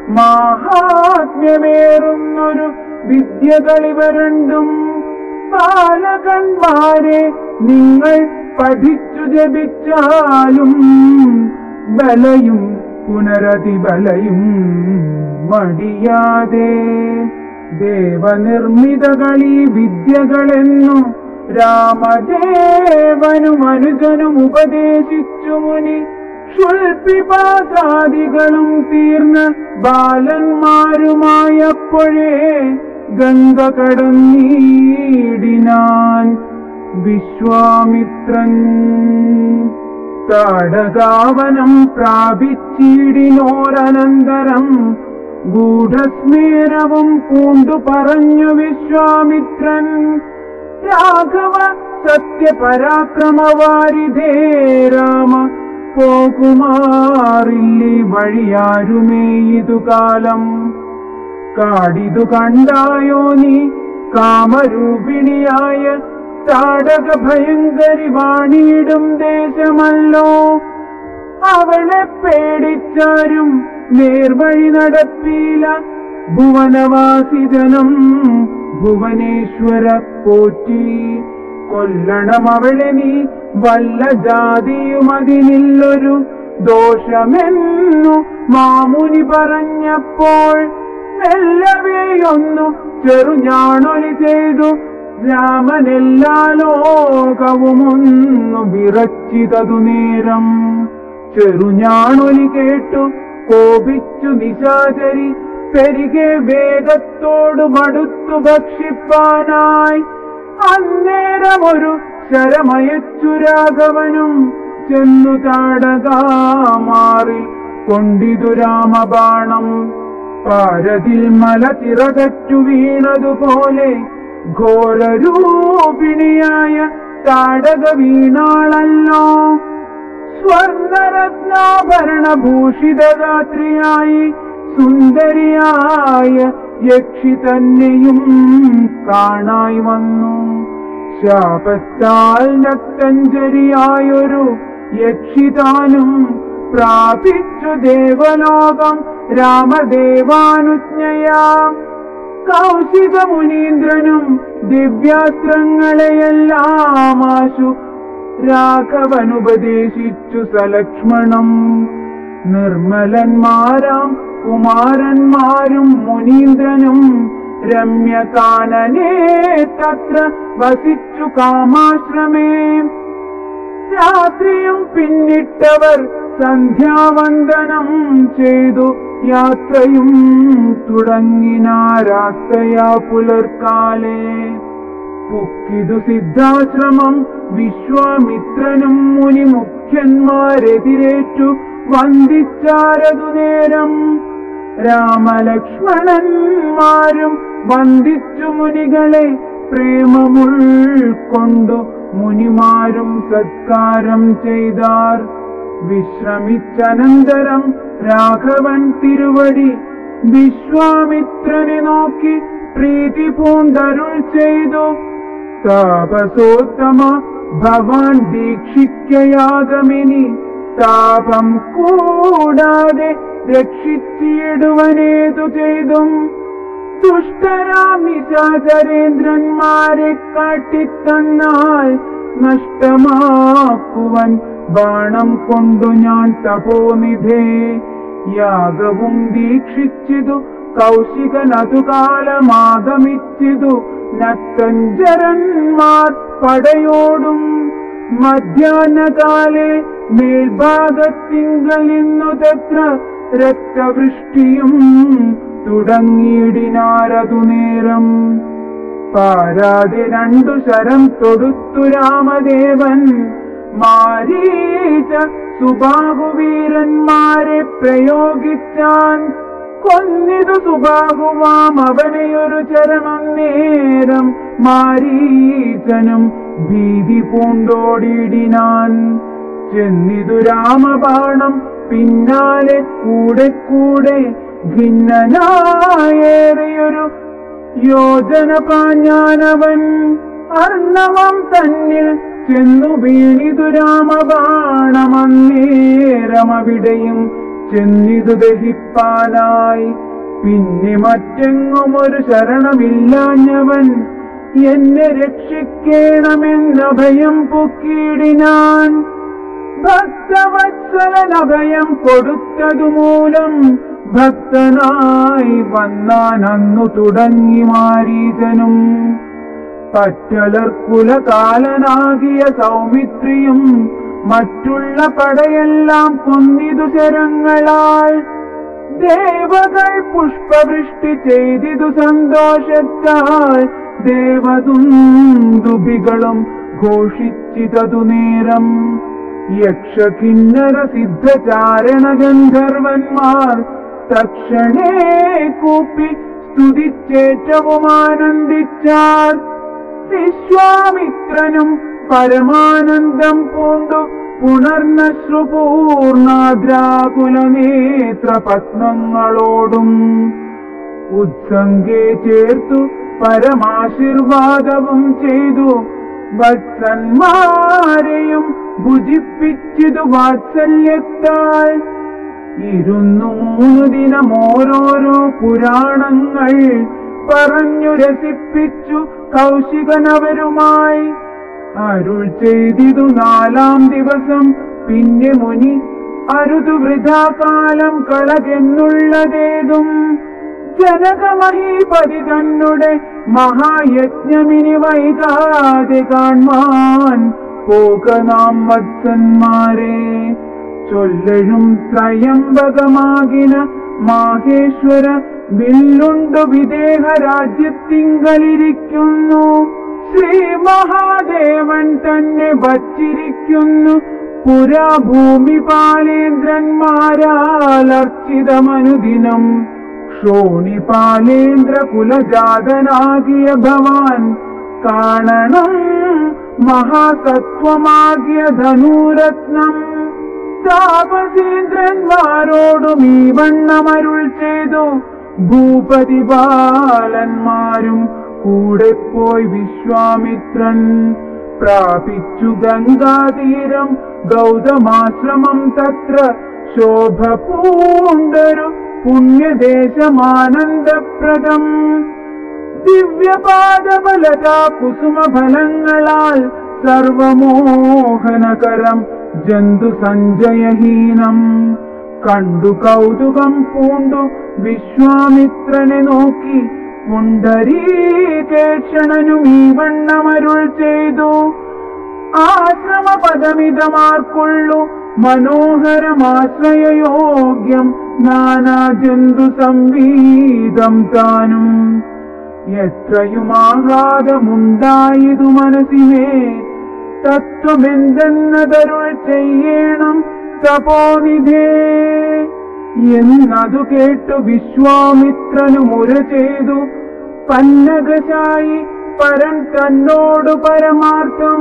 മാഹാത്മ്യമേറുന്നൊരു വിദ്യകളിവ രണ്ടും ബാലകന്മാരെ നിങ്ങൾ പഠിച്ചു ജപിച്ചാലും ബലയും പുനരതിബലയും മടിയാതെ ദേവനിർമ്മിതകളീ വിദ്യകളെന്നു രാമദേവനും അനുജനും ഉപദേശിച്ചു മുനി ക്ഷുൽപിപാസാദികളും തീർന്ന ബാലന്മാരുമായപ്പോഴേ ഗംഗ കടന്നീടിനാൻ വിശ്വാമിത്രൻ താടകാവനം പ്രാപിച്ചിടിനോരനന്തരം ഗൂഢസ്മേരവും പൂണ്ടു പറഞ്ഞു വിശ്വാമിത്രൻ രാഘവ സത്യപരാക്രമവാരിധേ രാമ പോകുമാറില്ലി വഴിയാരുമേ ഇതു കാലം കാടിതു കണ്ടായോ നീ കാമരൂപിണിയായ താടക ഭയങ്കരി വാണിയിടും ദേശമല്ലോ അവളെ പേടിച്ചാരും നേർവഴി നടപ്പീല ഭുവനവാസിജനം ഭുവനേശ്വര പോറ്റി കൊല്ലണം അവളെ നീ വല്ല ജാതിയും അതിനില്ലൊരു ദോഷമെന്നു മാമുനി പറഞ്ഞപ്പോൾ മെല്ലവെയൊന്നു ചെറുഞാണൊലി ചെയ്തു രാമനെല്ലാ ലോകവും ഒന്നു വിറച്ചിതതു നേരം ചെറുഞാണൊലി കേട്ടു കോപിച്ചു നിശാചരി പെരികെ വേഗത്തോടു മടുത്തു ഭക്ഷിപ്പാനായി അന്നേരമൊരു ശരമയച്ചു രാഘവനും ചെന്നു താടകാമാറി കൊണ്ടിതു രാമബാണം പാരതിൽ മല ചിറകറ്റു വീണതുപോലെ ഘോരരൂപിണിയായ താടക വീണാളല്ലോ സ്വർണരത്നാഭരണഭൂഷിതഗാത്രിയായി സുന്ദരിയായ യക്ഷി തന്നെയും കാണായി വന്നു ശാപത്താൽ നക്തഞ്ചരിയായൊരു യക്ഷിതാനും പ്രാപിച്ചു ദേവലോകം രാമദേവാനുജ്ഞയാം കൗശിക മുനീന്ദ്രനും ദിവ്യാസ്ത്രങ്ങളെയെല്ലാം ആശു രാഘവനുപദേശിച്ചു സലക്ഷ്മണം നിർമ്മലന്മാരാം കുമാരന്മാരും മുനീന്ദ്രനും രമ്യകാനനേ തത്ര വസിച്ചു കാമാശ്രമേ രാത്രിയും പിന്നിട്ടവർ സന്ധ്യാവന്ദനം ചെയ്തു യാത്രയും തുടങ്ങിനാരാസ്തയാ പുലർക്കാലേ പുക്കിതു സിദ്ധാശ്രമം വിശ്വാമിത്രനും മുനി മുഖ്യന്മാരെതിരേറ്റു വന്ദിച്ചാരതു നേരം രാമലക്ഷ്മണന്മാരും വന്ദിച്ചു മുനികളെ പ്രേമമുൾക്കൊണ്ടു മുനിമാരും സത്കാരം ചെയ്താർ വിശ്രമിച്ചനന്തരം രാഘവൻ തിരുവടി വിശ്വാമിത്രനെ നോക്കി പ്രീതി പൂണ്ടരുൾ ചെയ്തു താപസോത്തമ ഭവാൻ ദീക്ഷിക്കയാഗമിനി താപം കൂടാതെ രക്ഷിച്ചിടുവനേതു ചെയ്തും ദുഷ്ടരാം നിശാചരേന്ദ്രന്മാരെ കാട്ടിത്തന്നാൽ നഷ്ടമാക്കുവൻ ബാണം കൊണ്ടു ഞാൻ തപോനിധേ യാഗവും ദീക്ഷിച്ചിതു കൗശികനതു കാലമാഗമിച്ചിതു നക്തഞ്ചരന്മാർ പടയോടും മധ്യാഹ്നകാലെ മേൽഭാഗത്തിങ്കലിന്നു തത്ര രക്തവൃഷ്ടിയും തുടങ്ങിയിടിനാരതു നേരം പാരാതെ രണ്ടു ശരം തൊടുത്തു രാമദേവൻ മാരീച സുബാഹുവീരന്മാരെ പ്രയോഗിച്ചാൻ കൊന്നിതു സുബാഹുവാം അവനെയൊരു ചരമന്നേരം മാരീചനും ഭീതി പൂണ്ടോടിയിടിനാൻ ചെന്നിതു രാമബാണം പിന്നാലെ കൂടെ കൂടെ ഭിന്നനായേറിയൊരു യോജന പാഞ്ഞാനവൻ അർണവം തന്നിൽ ചെന്നു വീണിതു രാമബാണമന്നേരമവിടെയും ചെന്നിതു ദഹിപ്പാനായി പിന്നെ മറ്റെങ്ങും ഒരു ശരണമില്ലാഞ്ഞവൻ എന്നെ രക്ഷിക്കണമെന്നഭയം പൊക്കിയിടിനാൻ ഭക്തവത്സലൻ അഭയം കൊടുത്തതുമൂലം ഭക്തനായി വന്നാൻ അന്നു തുടങ്ങി മാരീചനും പറ്റലർക്കുലകാലനാകിയ സൗമിത്രിയും മറ്റുള്ള പടയെല്ലാം കൊന്നിതു ശരങ്ങളാൽ ദേവകൾ പുഷ്പവൃഷ്ടി ചെയ്തിതു സന്തോഷത്താൽ ദേവദുന്ദുഭികളും ഘോഷിച്ചിതതു നേരം യക്ഷകിന്നര സിദ്ധചാരണ ഗന്ധർവന്മാർ തക്ഷണേ കൂപ്പി സ്തുതിച്ചേറ്റവും ആനന്ദിച്ചാർ വിശ്വാമിത്രനും പരമാനന്ദം പൂണ്ടു പുണർന്നശ്രുപൂർണാദ്രാകുലനേത്ര പത്മങ്ങളോടും ഉത്സംഗേ ചേർത്തു പരമാശീർവാദവും ചെയ്തു വത്സന്മാരെയും ഭുജിപ്പിച്ചിതു വാത്സല്യത്താൽ ഇരുന്നു മൂന്ന് ദിനം ഓരോരോ പുരാണങ്ങൾ പറഞ്ഞു രസിപ്പിച്ചു കൗശികനവരുമായി അരുൾ ചെയ്തിതു നാലാം ദിവസം പിന്നെ മുനി അരുതു വൃഥാകാലം കളകെന്നുള്ളതേതും ജനകമഹീപതി തന്നുടെ മഹായജ്ഞമിനി വൈകാതെ കാൺമാൻ പോക നാം വത്സന്മാരെ ചൊല്ലഴും ത്രയംബകമാകിന മാഹേശ്വര വില്ലുണ്ടു വിദേഹ രാജ്യത്തിങ്കലിരിക്കുന്നു ശ്രീ മഹാദേവൻ തന്നെ വച്ചിരിക്കുന്നു പുരാ ഭൂമി പാലേന്ദ്രന്മാരാൽ അർച്ചിതമനുദിനം ക്ഷോണിപാലേന്ദ്ര കുലജാതനാകിയ ഭവാൻ കാണണം മഹാസത്വമാകിയ ധനുരത്നം താപസേന്ദ്രന്മാരോടും ഈ വണ്ണമരുൾ ചെയ്തു ഭൂപതി ബാലന്മാരും കൂടെ പോയി വിശ്വാമിത്രൻ പ്രാപിച്ചു ഗംഗാതീരം ഗൗതമാശ്രമം തത്ര ശോഭ പൂണ്ടൊരു പുണ്യദേശമാനന്ദപ്രദം ദിവ്യപാദബലതാ കുസുമഫലങ്ങളാൽ സർവമോഹനകരം ജന്തു സഞ്ജയഹീനം കണ്ടു കൗതുകം പൂണ്ടു വിശ്വാമിത്രനെ നോക്കി പുണ്ടരീകേക്ഷണനും ഈ വണ്ണമരുൾ ചെയ്തു ആശ്രമ പദമിതമാർക്കുള്ളു മനോഹരമാശ്രയയോഗ്യം നാനാ ജന്തു സംവീതം താനും എത്രയുമാഘാതമുണ്ടായതു മനസ്സിനെ തത്വമെന്തെന്നതരുൾ ചെയ്യണം തപോനിധേ എന്നതു കേട്ടു വിശ്വാമിത്രനു മുര ചെയ്തു പന്നകശായി പരൻ തന്നോടു പരമാർത്ഥം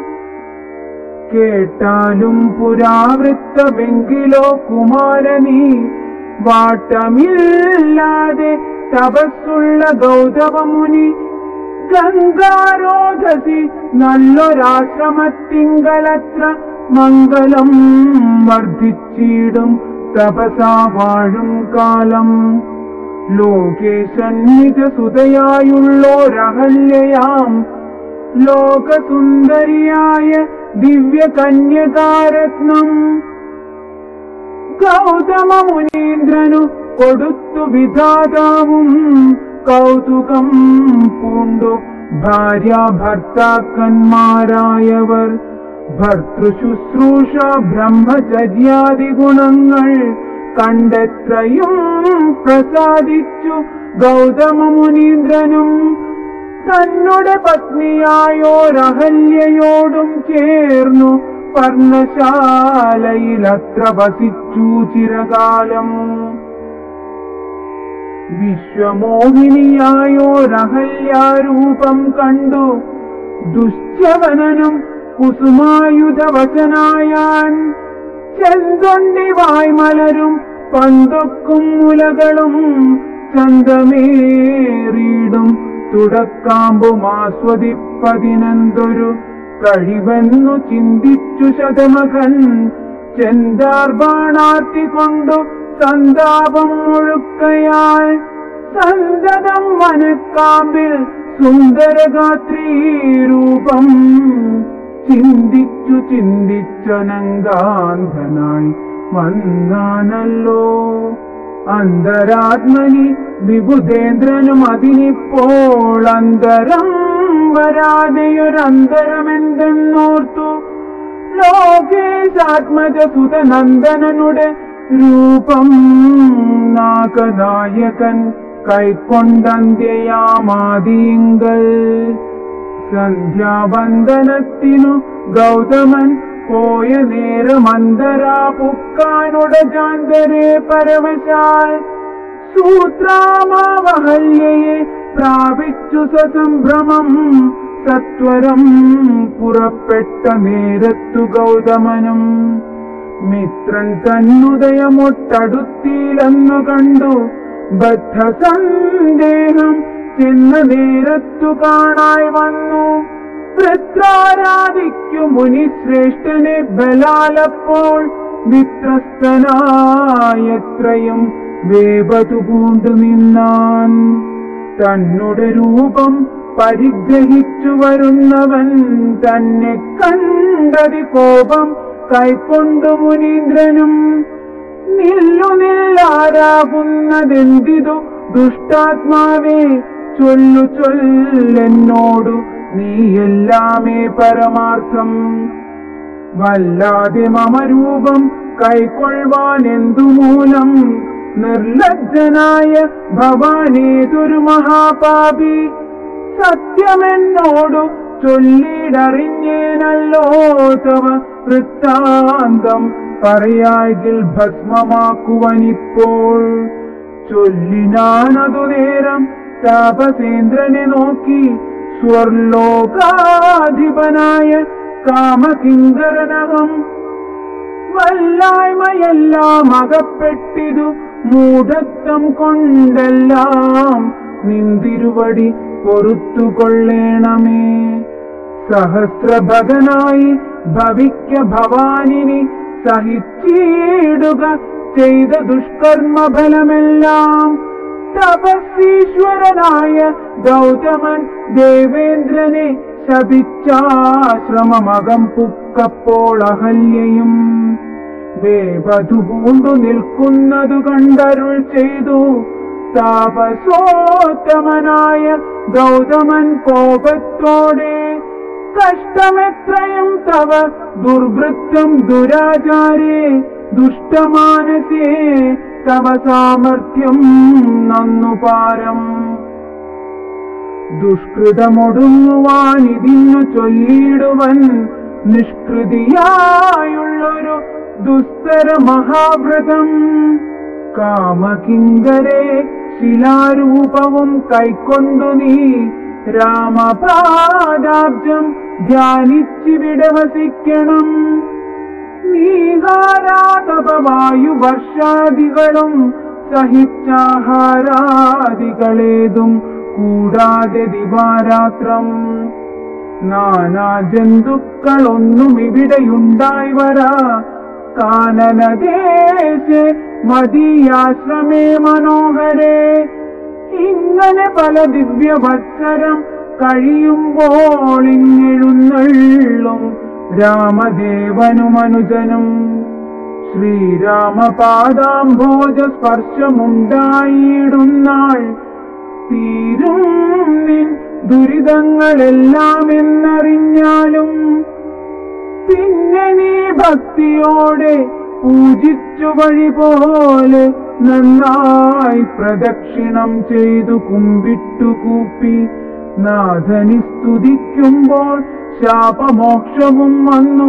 കേട്ടാലും പുരാവൃത്തമെങ്കിലോ കുമാരനീ വാട്ടമില്ലാതെ തപസ്സുള്ള ഗൗതമമുനി ഗംഗാരോധസി നല്ലൊരാശ്രമത്തിങ്കലത്ര മംഗളം വർദ്ധിച്ചിടും തപസാ വാഴും കാലം ലോകേശന്നിജ സുതയായുള്ളോരഹല്യയാം ലോകസുന്ദരിയായ ദിവ്യകന്യകാരത്നം ഗൗതമ മുനീന്ദ്രനു കൊടുത്തു വിധാതാവും കൗതുകം പൂണ്ടു ഭാര്യ ഭർത്താക്കന്മാരായവർ ഭർത്തൃശുശ്രൂഷ ബ്രഹ്മചര്യാദി ഗുണങ്ങൾ കണ്ടെത്രയും പ്രസാദിച്ചു ഗൗതമ മുനീന്ദ്രനും തന്നുടെ പത്നിയായോരഹല്യയോടും ചേർന്നു പർണശാലയിൽ അത്ര വസിച്ചു ചിരകാലം വിശ്വമോഹിനിയായോരഹല്യാരൂപം കണ്ടു ദുശ്ചവനനും കുസുമായുധവചനായാൻ ചെന്തൊണ്ടി വായ്മലരും പന്തൊക്കും മുലകളും ചന്തമേറിയിടും തുടക്കാമ്പും ആസ്വദിപ്പതിനെന്തൊരു കഴിവെന്നു ചിന്തിച്ചു ശതമകൻ ചെന്താർബാണാർത്തിക്കൊണ്ടു സന്താപം മുഴുക്കയാൽ സന്തതം മനക്കാമ്പിൽ സുന്ദരഗാത്രീ രൂപം ചിന്തിച്ചു ചിന്തിച്ചനങ്കാന്ധനായി വന്നാനല്ലോ അന്തരാത്മനി വിബുധേന്ദ്രനും അതിനിപ്പോൾ അന്തരം വരാതെയൊരന്തരമെന്തെന്നോർത്തു ലോകേശാത്മജ സുതനന്ദനനുടെ രൂപം നാഗനായകൻ കൈക്കൊണ്ടന്ത്യയാമാതിങ്കൽ സന്ധ്യാവന്ദനത്തിനു ഗൗതമൻ പോയ നേരമന്തരാ പുക്കാനുടജാന്തരെ പരവശാൽ സൂത്രാമാവഹല്യയെ പ്രാപിച്ചു സസംഭ്രമം സത്വരം പുറപ്പെട്ട നേരത്തു ഗൗതമനും മിത്രൻ തന്നുദയമൊട്ടടുത്തിയിലെന്നു കണ്ടു ബദ്ധസന്ദേഹം ചെന്ന നേരത്തു കാണായി വന്നു വൃത്രാരാധിക്കു മുനിശ്രേഷ്ഠനെ ബലാലപ്പോൾ വിത്രസ്തനായത്രയും വേപതു പൂണ്ടു നിന്നാൻ തന്നുടെ രൂപം പരിഗ്രഹിച്ചു വരുന്നവൻ തന്നെ കണ്ടതി കോപം കൈക്കൊണ്ടു മുനീന്ദ്രനും നില്ലു നില്ലാരാകുന്നതെന്തിതു ദുഷ്ടാത്മാവേ ചൊല്ലു ചൊല്ലെന്നോടു നീ എല്ലാമേ പരമാർത്ഥം വല്ലാതെ മമ രൂപം കൈക്കൊള്ളുവാൻ എന്തു മൂലം നിർലജ്ജനായ ഭവാനേതൊരു മഹാപാപി സത്യമെന്നോടു ചൊല്ലിടറിഞ്ഞേനല്ലോ തവ വൃത്താന്തം പറയായെങ്കിൽ ഭസ്മമാക്കുവനിപ്പോൾ ചൊല്ലിനാനതു നേരം താപസേന്ദ്രനെ നോക്കി സ്വർലോകാധിപനായ കാമകിങ്കരനകം വല്ലായ്മയെല്ലാം അകപ്പെട്ടിതു മൂഢത്വം കൊണ്ടെല്ലാം നിന്തിരുവടി പൊറുത്തുകൊള്ളേണമേ സഹസ്രഭഗനായി ഭവിക്ക ഭവാനിനി സഹിച്ചിടുക ചെയ്ത ദുഷ്കർമ്മ ഫലമെല്ലാം തപസ്വീശ്വരനായ ഗൗതമൻ ദേവേന്ദ്രനെ ശപിച്ചാശ്രമമകം പുക്കപ്പോൾ അഹല്യയും ദേവധു പൂണ്ടു നിൽക്കുന്നതു കണ്ടരുൾ ചെയ്തു താപസോത്തമനായ ഗൗതമൻ കോപത്തോടെ കഷ്ടമെത്രയും തവ ദുർവൃത്തം ദുരാചാരേ ദുഷ്ടമാനസേ തവ സാമർഥ്യം നന്നു പാരം ദുഷ്കൃതമൊടുങ്ങുവാൻ ഇതിന്നു ചൊല്ലിയിടുവൻ നിഷ്കൃതിയായുള്ളൊരു ദുസ്തര മഹാവ്രതം കാമകിങ്കരെ ശിലാരൂപവും കൈക്കൊണ്ടു നീ രാമപാദാബ്ജം ധ്യാനിച്ചിവിടെ വസിക്കണം നീഹാരാതപവായു വർഷാദികളും സഹിച്ചാഹാരാദികളേതും കൂടാതെ ദിവാരാത്രം നാനാ ജന്തുക്കളൊന്നും ഇവിടെയുണ്ടായി വരാ കാനനദേശെ മതിയാശ്രമേ മനോഹരേ ഇങ്ങനെ പല ദിവ്യവത്സരം കഴിയുമ്പോൾ ഇങ്ങെഴുന്നള്ളും രാമദേവനുമനുജനും ശ്രീരാമപാദാംഭോജ സ്പർശമുണ്ടായിടുന്നാൾ തീരും നിൻ ദുരിതങ്ങളെല്ലാം എന്നറിഞ്ഞാലും പിന്നെ നീ ഭക്തിയോടെ പൂജിച്ചു വഴി പോലെ നന്നായി പ്രദക്ഷിണം ചെയ്തു കുമ്പിട്ടു കൂപ്പി നാഥനി സ്തുതിക്കുമ്പോൾ ശാപമോക്ഷവും വന്നു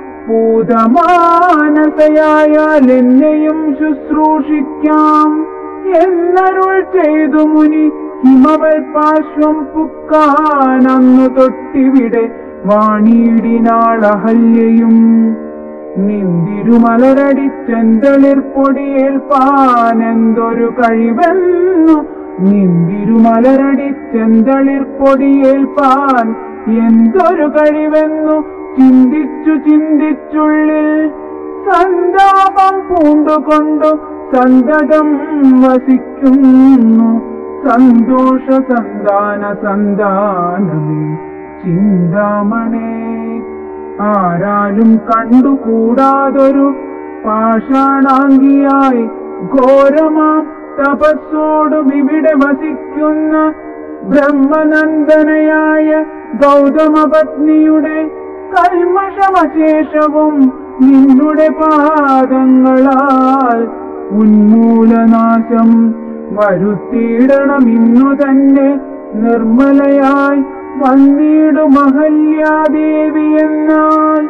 പൂതമാനസയായാൽ എന്നെയും ശുശ്രൂഷിക്കാം എന്നരുൾ ചെയ്തു മുനി ഹിമവൽ പാർശ്വം പുക്കാനന്നു തൊട്ടിവിടെ വാണിയിടിനാളഹല്യയും നിന്തിരുമലരടി ചെന്തളിർ പൊടിയേൽപ്പാൻ എന്തൊരു കഴിവെന്നു നിന്തിരുമലരടി ചെന്തളിർ പൊടിയേൽപ്പാൻ എന്തൊരു കഴിവെന്നു ചിന്തിച്ചു ചിന്തിച്ചുള്ളിൽ സന്താപം പൂണ്ടുകൊണ്ടു സന്തതം വസിക്കുന്നു സന്തോഷ സന്താന സന്താനമേ ചിന്താമണേ ആരാലും കണ്ടുകൂടാതൊരു പാഷാണാംഗിയായി ഘോരമാം തപസ്സോടും ഇവിടെ വസിക്കുന്ന ബ്രഹ്മനന്ദനയായ ഗൗതമപത്നിയുടെ കൽമഷമശേഷവും നിന്നുടെ പാദങ്ങളാൽ ഉന്മൂലനാശം വരുത്തിയിടണം ഇന്നു തന്നെ നിർമ്മലയായി വന്നിടും അഹല്യാദേവി എന്നാൽ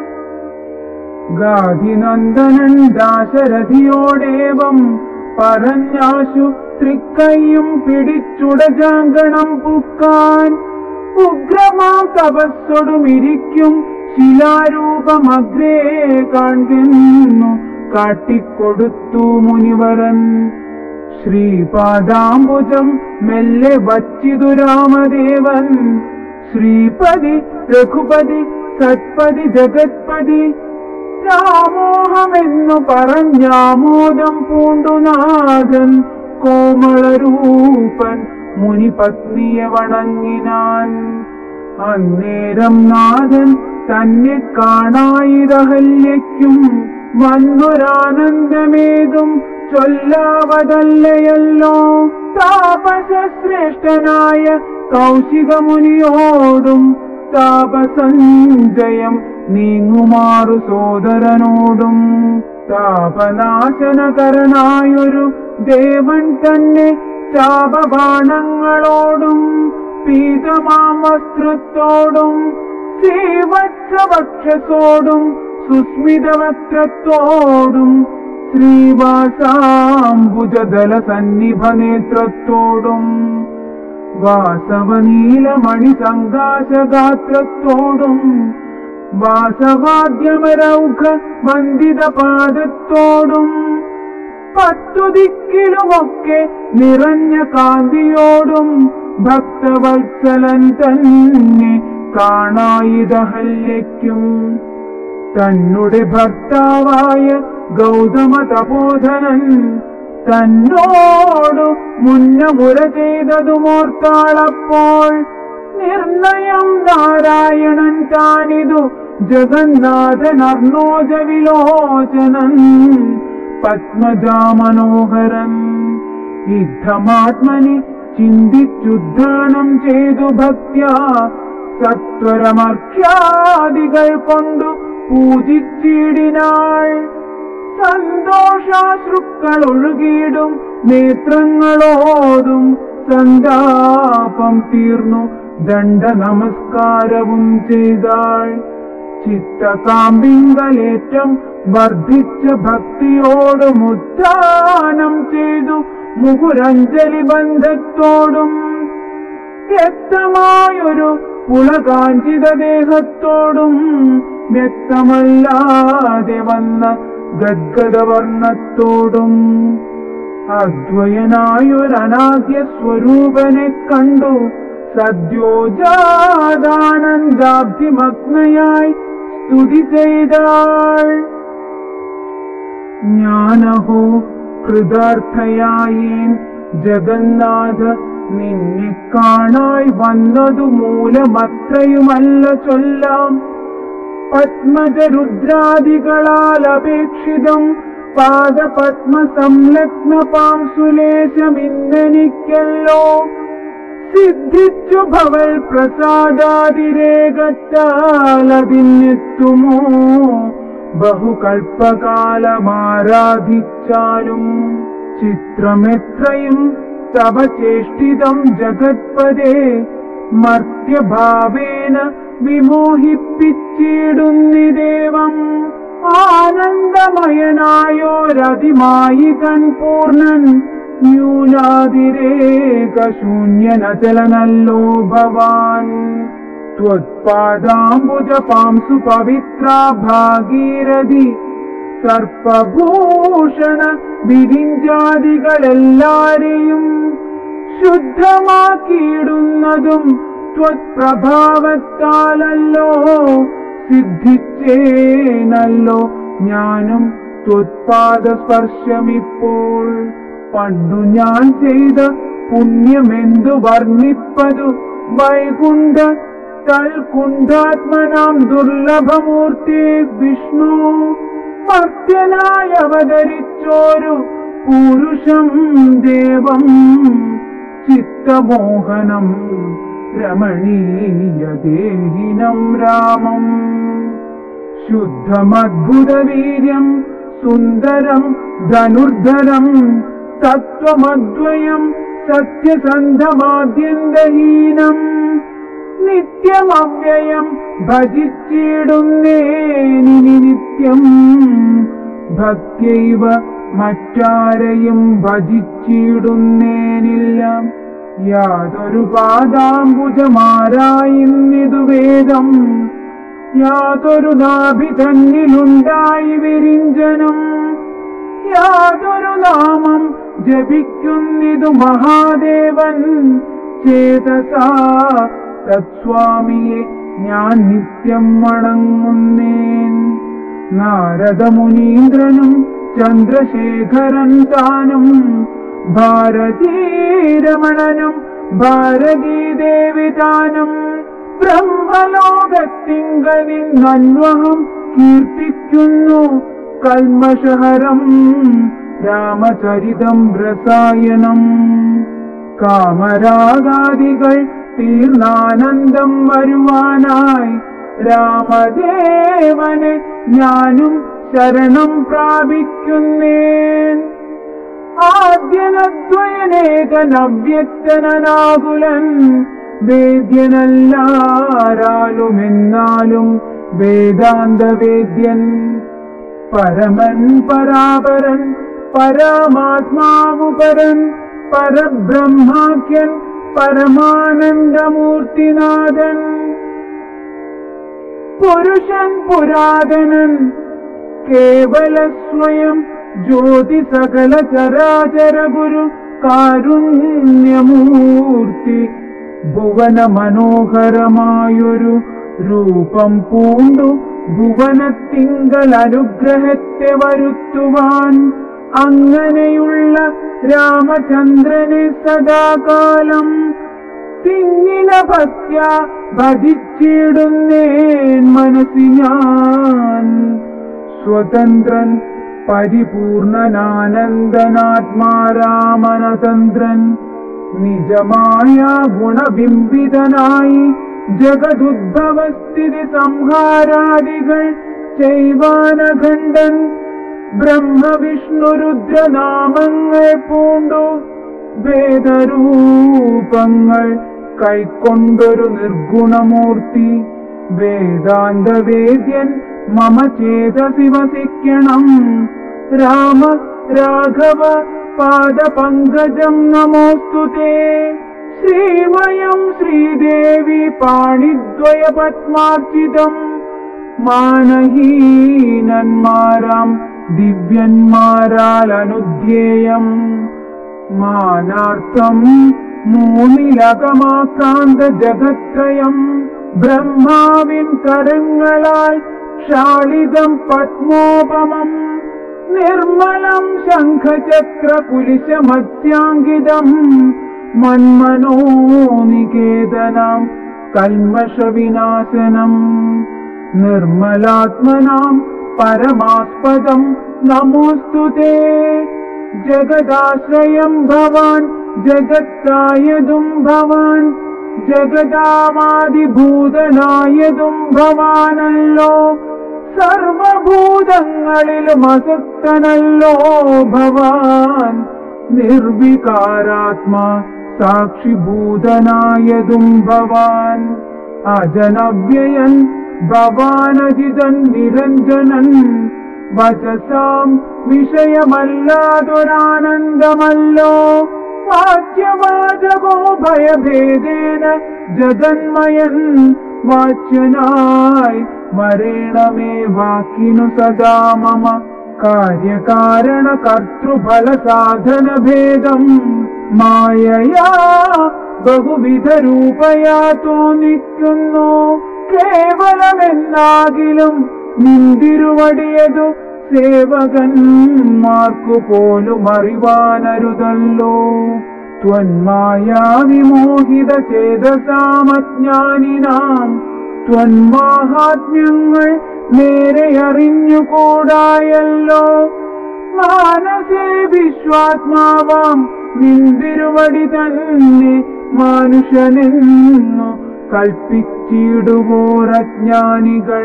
ഗാധിനന്ദനൻ ദാശരഥിയോടേവം പറഞ്ഞാശു തൃക്കൈയും പിടിച്ചുടജാങ്കണം പുക്കാൻ ഉഗ്രമാം തപസ്സൊടുമിരിക്കും ശിലാരൂപമഗ്രേ കാൺകുന്നു കാട്ടിക്കൊടുത്തു മുനിവരൻ ശ്രീപാദാംബുജം മെല്ലെ വച്ചിതു രാമദേവൻ ശ്രീപതി രഘുപതി സത്പതി ജഗത്പതി രാമോഹമെന്നു പറഞ്ഞാമോദം പൂണ്ടുനാഥൻ കോമളരൂപൻ മുനിപത്നിയെ വണങ്ങിനാൻ അന്നേരം നാഥൻ തന്നെ കാണായിരഹല്യയ്ക്കും വന്നൊരാനന്ദമേതും ചൊല്ലാവതല്ലയല്ലോ താപസശ്രേഷ്ഠനായ കൗശികമുനിയോടും താപസഞ്ജയം നീങ്ങുമാറു സോദരനോടും താപനാശനകരനായൊരു ദേവൻ തന്നെ ശാപബാണങ്ങളോടും പീതമാം വസ്ത്രത്തോടും ശ്രീവത്സവക്ഷസോടും സുസ്മിതവക്ത്രത്തോടും ശ്രീവാസാംബുജദല സന്നിഭ നേത്രത്തോടും വാസവനീലമണി സങ്കാശഗാത്രത്തോടും വാസവാദ്യമരൗഘ വന്ദിത പാദത്തോടും പത്തു ദിക്കിലുമൊക്കെ നിറഞ്ഞ കാന്തിയോടും ഭക്തവത്സലൻ തന്നെ കാണായിതഹല്യയ്ക്കും തന്നുടെ ഭർത്താവായ ഗൗതമ തപോധനൻ തന്നോടു മുന്നമുര ചെയ്തതുമോർത്താളപ്പോൾ നിർണയം നാരായണൻ താനിതു ജഗന്നാഥൻ അർണോജ വിലോചനൻ പത്മജാമനോഹരൻ യുദ്ധമാത്മനി ചിന്തിച്ചുദ്ധാനം ചെയ്തു ഭക്യ സത്വരമർഖ്യാദികൾ കൊണ്ടു പൂജിച്ചിടിനാൾ സന്തോഷാശ്രുക്കൾ ഒഴുകിയിടും നേത്രങ്ങളോടും സന്താപം തീർന്നു ദണ്ഡ നമസ്കാരവും ചെയ്താൾ ചിത്തകാമ്പിങ്കലേറ്റം വർദ്ധിച്ച ഭക്തിയോടും ഉദ്ധാനം ചെയ്തു മുകുരഞ്ജലി ബന്ധത്തോടും വ്യക്തമായൊരു പുളകാഞ്ചിത ദേഹത്തോടും വ്യക്തമല്ലാതെ വന്ന ഗദ്ഗദവർണ്ണത്തോടും അദ്വയനായൊരനാദ്യ സ്വരൂപനെ കണ്ടു സദ്യോജാതാനന്ദാബ്ധിമഗ്നയായി സ്തുതി ചെയ്താൾ ഞാനഹോ കൃതാർത്ഥയായേൻ ജഗന്നാഥ നിന്നെ കാണായി വന്നതു മൂലമത്രയുമല്ല ചൊല്ലാം പത്മജരുദ്രാദികളാൽ അപേക്ഷിതം പാദപത്മ സംലഗ്ന പാംസുലേശമിന്നെനിക്കല്ലോ സിദ്ധിച്ചു ഭവൽ പ്രസാദാതിരേകത്താൽ അതിനെത്തുമോ ബഹുകൽപ്പകാലമാരാധിച്ചാലും ചിത്രമെത്രയും തവ ചേഷ്ടിതം ജഗത്പദേ മർത്യഭാവേന വിമോഹിപ്പിച്ചിടുന്നിദേവം ആനന്ദമയനായോരതിമായികൻ പൂർണ്ണൻ ന്യൂനാതിരേകശൂന്യനചലനല്ലോ ഭവാൻ ത്വത്പാദാംബുജ പാംസു പവിത്രാ ഭാഗീരഥി സർപ്പഭൂഷണ വിരിഞ്ചാദികളെല്ലാരെയും ശുദ്ധമാക്കിയിടുന്നതും ത്വത്പ്രഭാവത്താലല്ലോ സിദ്ധിച്ചേനല്ലോ ഞാനും ത്വത്പാദ സ്പർശമിപ്പോൾ പണ്ടു ഞാൻ ചെയ്ത പുണ്യമെന്തു വർണ്ണിപ്പതു വൈകുണ്ഠ തൽകുണ്ഠാത്മനാം ദുർലഭമൂർത്തി വിഷ്ണു മർത്യനായി അവതരിച്ചോരു പുരുഷം ദേവം ചിത്തമോഹനം രമണീയ ദേഹിനം രാമം ശുദ്ധമദ്ഭുതവീര്യം സുന്ദരം ധനുർധരം തത്വമദ്വയം സത്യസന്ധമാദ്യന്തഹീനം നിത്യമവ്യയം ഭജിച്ചിടുന്നേനി നിത്യം ഭക്തിയൈവ മറ്റാരെയും ഭജിച്ചിടുന്നേനില്ല യാതൊരു പാദാംബുജമാരായിന്നിതു വേദം യാതൊരു നാഭി തന്നിലുണ്ടായി വിരിഞ്ചനം യാതൊരു നാമം ജപിക്കുന്നിതു മഹാദേവൻ ചേതസാ തത്സ്വാമിയെ ഞാൻ നിത്യം വണങ്ങുന്നേൻ നാരദമുനീന്ദ്രനും ചന്ദ്രശേഖരൻ താനും ഭാരതീരമണനും ഭാരതീദേവി താനും ബ്രഹ്മലോകത്തിങ്കൽ നിന്നന്വഹം കീർത്തിക്കുന്നു കൽമഷഹരം രാമചരിതം രസായനം കാമരാഗാദികൾ തീർന്നാനന്ദം വരുവാനായി രാമദേവനെ ഞാനും ശരണം പ്രാപിക്കുന്നേൻ ആദ്യനദ്വയനേകനവ്യക്തനാകുലൻ വേദ്യനല്ലാരാലും എന്നാലും വേദാന്ത വേദ്യൻ പരമൻ പരാപരൻ പരമാത്മാവുപരൻ പരബ്രഹ്മാഖ്യൻ പരമാനന്ദമൂർത്തിനാഥൻ പുരുഷൻ പുരാതനൻ കേവല സ്വയം ജ്യോതി സകല ചരാചര ഗുരു കാരുണ്യമൂർത്തി ഭുവന മനോഹരമായൊരു രൂപം പൂണ്ടു ഭുവനത്തിങ്കൽ അനുഗ്രഹത്തെ വരുത്തുവാൻ അങ്ങനെയുള്ള രാമചന്ദ്രനെ സദാകാലം തിങ്ങിന ഭക്യ ഭജിച്ചിടുന്നേൻ മനസ്സി ഞാൻ സ്വതന്ത്രൻ പരിപൂർണനാനന്ദനാത്മാരാമനതന്ത്രൻ നിജമായ ഗുണബിംബിതനായി ജഗദുദ്ഭവസ്ഥിതി സംഹാരാദികൾ ചെയ്വാനഖണ്ഡൻ ബ്രഹ്മവിഷ്ണുരുദ്രനാമങ്ങൾ പൂണ്ടു വേദരൂപങ്ങൾ കൈക്കൊണ്ടൊരു നിർഗുണമൂർത്തി വേദാന്തവേദ്യൻ മമ ചേതസി വസിക്കണം രാമ രാഘവ പാദപങ്കജം നമോസ്തു തേ ശ്രീമയം ശ്രീദേവി പാണിദ്വയ പത്മാർച്ചിതം മാനഹീനന്മാരാം ദിവ്യന്മാരാൽ അനുധ്യേയം മാനാർത്ഥം മൂന്നിലകമാക്കാന്ത ജഗത്രയം ബ്രഹ്മാവിൻ കരങ്ങളാൽ ക്ഷാളിതം പത്മോപമം നിർമ്മലം ശംഖചക്ര കുലിശമത്യാങ്കിതം മന്മനോനികേതനാം കൽമഷവിനാശനം നിർമ്മലാത്മനാം പരമാസ്പദം നമോസ്തു തേ ജഗദാശ്രയം ഭവാൻ ജഗത്തായതും ഭവാൻ ജഗദാമാതിഭൂതനായതും ഭവാനല്ലോ സർവഭൂതങ്ങളിലും അസക്തനല്ലോ ഭവാൻ നിർവികാരാത്മാ സാക്ഷിഭൂതനായതും ഭവാൻ അജനവ്യയൻ ഭവാനജിതൻ നിരഞ്ജനൻ വചസാം വിഷയമല്ലാതൊരാനന്ദമല്ലോ വാച്യവാചകോ ഭയഭേദേന ജഗന്മയൻ വാച്യനായി വരേണമേ വാക്കിനു സദാ മമ കാര്യകാരണ കർത്തൃഫല സാധന ഭേദം മായയാ ബഹുവിധ രൂപയാ തോന്നിക്കുന്നു കേവലമെന്നാകിലും നിന്തിരുവടിയതു സേവകന്മാർക്കു പോലും അറിവാനരുതല്ലോ ത്വന്മായാ വിമോഹിത ചേതസാമജ്ഞാനിനാം ത്വന്മാഹാത്മ്യങ്ങൾ നേരെ അറിഞ്ഞുകൂടായല്ലോ മാനസേ വിശ്വാത്മാവാം നിന്തിരുവടി തന്നെ മനുഷ്യനെന്നു കൽപ്പിച്ചിടുവോരജ്ഞാനികൾ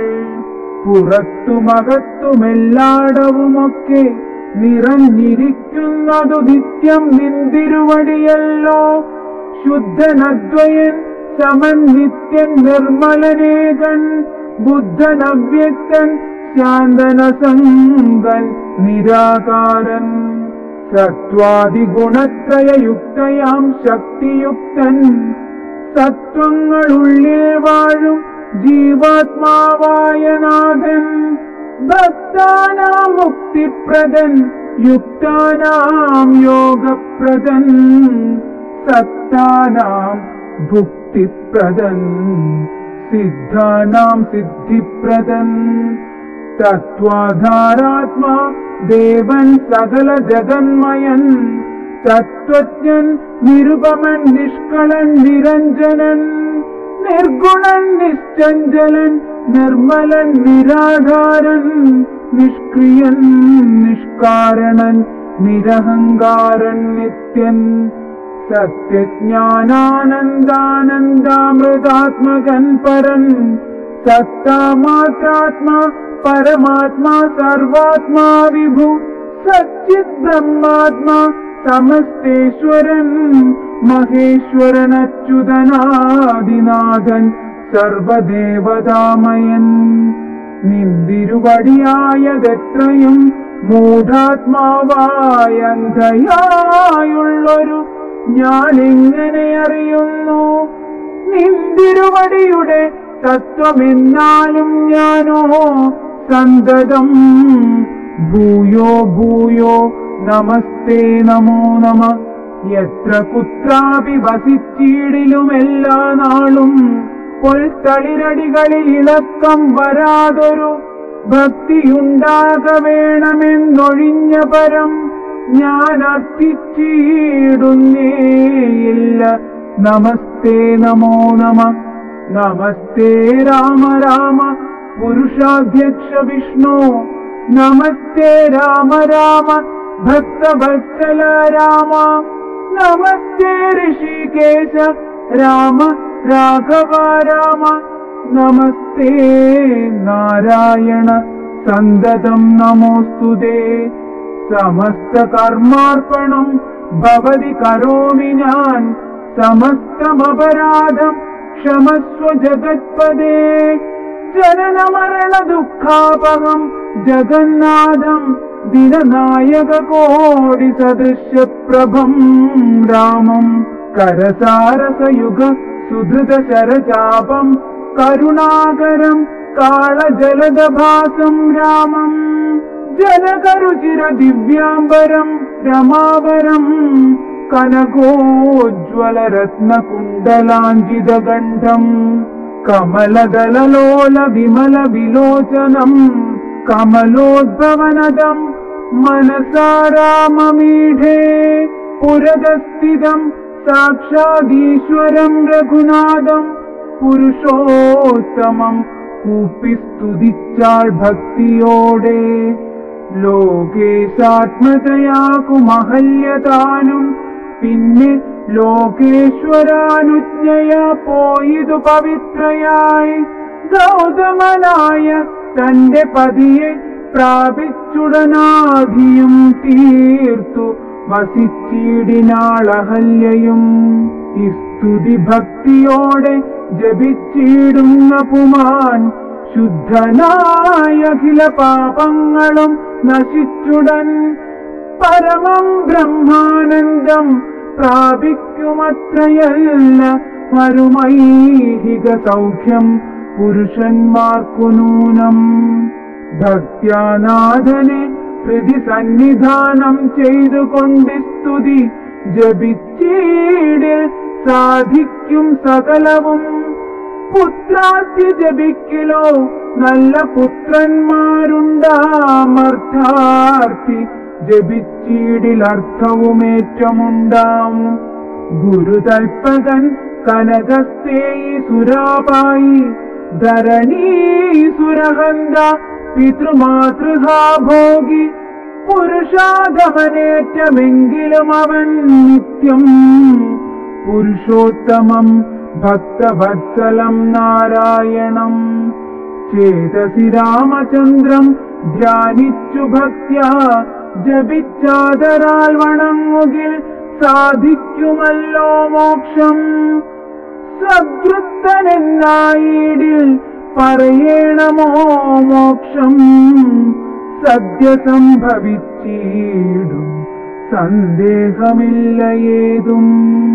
പുറത്തുമകത്തുമെല്ലാടവുമൊക്കെ നിറഞ്ഞിരിക്കുന്നതു നിത്യം നിന്തിരുവടിയല്ലോ ശുദ്ധനദ്വയൻ സമൻ നിത്യൻ നിർമ്മലനേകൻ ബുദ്ധൻ അവ്യക്തൻ ശാന്തനസംഗൻ നിരാകാരൻ സത്വാദിഗുണത്രയയുക്തയാം ശക്തിയുക്തൻ സത്വങ്ങളുള്ളിൽ വാഴും ജീവാത്മാവായ നാഥൻ ഭക്താനാം മുക്തിപ്രദൻ യുക്താനാം യോഗപ്രദൻ സത്താനാം ഭുക്തിപ്രദൻ സിദ്ധാനാം സിദ്ധിപ്രദൻ തത്വാധാരാത്മാ ദേവൻ സകല ജഗന്മയൻ തത്വജ്ഞൻ നിരുപമൻ നിഷ്കളൻ നിരഞ്ജനൻ നിർഗുണൻ നിശ്ചഞ്ചലൻ നിർമ്മലൻ നിരാധാരൻ നിഷ്ക്രിയൻ നിഷ്കാരണൻ നിരഹങ്കാരൻ നിത്യൻ സത്യജ്ഞാനാനന്ദാനന്ദാമൃതാത്മകൻ പരൻ സത്താമാത്രാത്മാ പരമാത്മാ സർവാത്മാ വിഭു സച്ചിത് ബ്രഹ്മാത്മാ സമസ്തേശ്വരൻ മഹേശ്വരൻ അച്യുതനാദിനാഥൻ സർവദേവതാമയൻ നിന്തിരുവടിയായതെത്രയും മൂഢാത്മാവായ അന്ധയായുള്ളൊരു ഞാൻ എങ്ങനെ അറിയുന്നു നിന്തിരുവടിയുടെ തത്വമെന്നാലും ഞാനോ സന്തതം ഭൂയോ ഭൂയോ നമസ്തേ നമോ നമ എത്ര കുത്രാപി വസിച്ചിടിലും എല്ലാ നാളും പൊൽത്തളിരടികളിൽ ഇളക്കം വരാതൊരു ഭക്തിയുണ്ടാക വേണമെന്നൊഴിഞ്ഞ പരം ഞാൻ അർത്ഥിച്ചിടുന്നേയില്ല നമസ്തേ നമോ നമ നമസ്തേ രാമ രാമ പുരുഷാധ്യക്ഷ വിഷ്ണു നമസ്തേ രാമ രാമ ഭക്തവത്സല രാമ നമസ്തേ ഋഷികേശ രാമ രാഘവ രാമ നമസ്തേ നാരായണ സന്തതം നമോസ്തുതേ സമസ്ത കർമാർപ്പണം ഭവതി കരോമി ഞാൻ സമസ്തമപരാധം ക്ഷമസ്വ ജഗത്പദേ ജനന മരണ ദുഃഖാപഹം ജഗന്നാഥം ദിനനായക കോടി സദൃശപ്രഭം രാമം കരസാരസയുഗ സുധൃത ശരചാപം കരുണാകരം കാളജലദഭാസം രാമം ജനകരുചിര ദിവ്യാംബരം രമാവരം കനകോജ്വലരത്നകുണ്ടലാഞ്ചിതഗണ്ഡം കമലദലലോല വിമല വിലോചനം കമലോദ്ഭവനദം മനസാരാമമീഢേ പുരതസ്ഥിതം സാക്ഷാദീശ്വരം രഘുനാഥം പുരുഷോത്തമം കൂപ്പിസ്തുതിച്ചാൾ ഭക്തിയോടെ ലോകേശാത്മജയാകുമഹല്യതാനും പിന്നെ ലോകേശ്വരാനുജ്ഞയാ പോയിതു പവിത്രയായി ഗൗതമനായ തന്റെ പതിയെ പ്രാപിച്ചുടനാധിയും തീർത്തു വസിച്ചിടിനാളഹല്യയും ഈ സ്തുതി ഭക്തിയോടെ ജപിച്ചിടുന്ന പുമാൻ ശുദ്ധനായ അഖില പാപങ്ങളും നശിച്ചുടൻ പരമം ബ്രഹ്മാനന്ദം പ്രാപിക്കുമത്രയല്ല മരുമൈഹിക സൗഖ്യം പുരുഷന്മാർക്കു നൂനം ഭക്ത്യാനാഥനെ ഹൃദി സന്നിധാനം ചെയ്തുകൊണ്ട് സ്തുതി ജപിച്ചീടിൽ സാധിക്കും സകലവും പുത്രാത്തി ജപിക്കലോ നല്ല പുത്രന്മാരുണ്ടാമർത്ഥാർത്ഥി ജപിച്ചീടിലർത്ഥവുമേറ്റമുണ്ടാം ഗുരുതൽപകൻ കനകസ്ഥേയി സുരാപായി ധരണീ സുരഹന്ത പിതൃമാതൃഹാ ഭോഗി പുരുഷാഗമനേറ്റമെങ്കിലും അവൻ നിത്യം പുരുഷോത്തമം ഭക്തവത്സലം നാരായണം ചേതസി രാമചന്ദ്രം ധ്യാനിച്ചു ഭക്ത്യ ജപിച്ചാതരാൽ വണങ്ങുകിൽ സാധിക്കുമല്ലോ മോക്ഷം സദ്വൃത്തനെന്നായിടിൽ പറയണമോ മോക്ഷം സദ്യ സംഭവിച്ചിടും സന്ദേഹമില്ല ഏതും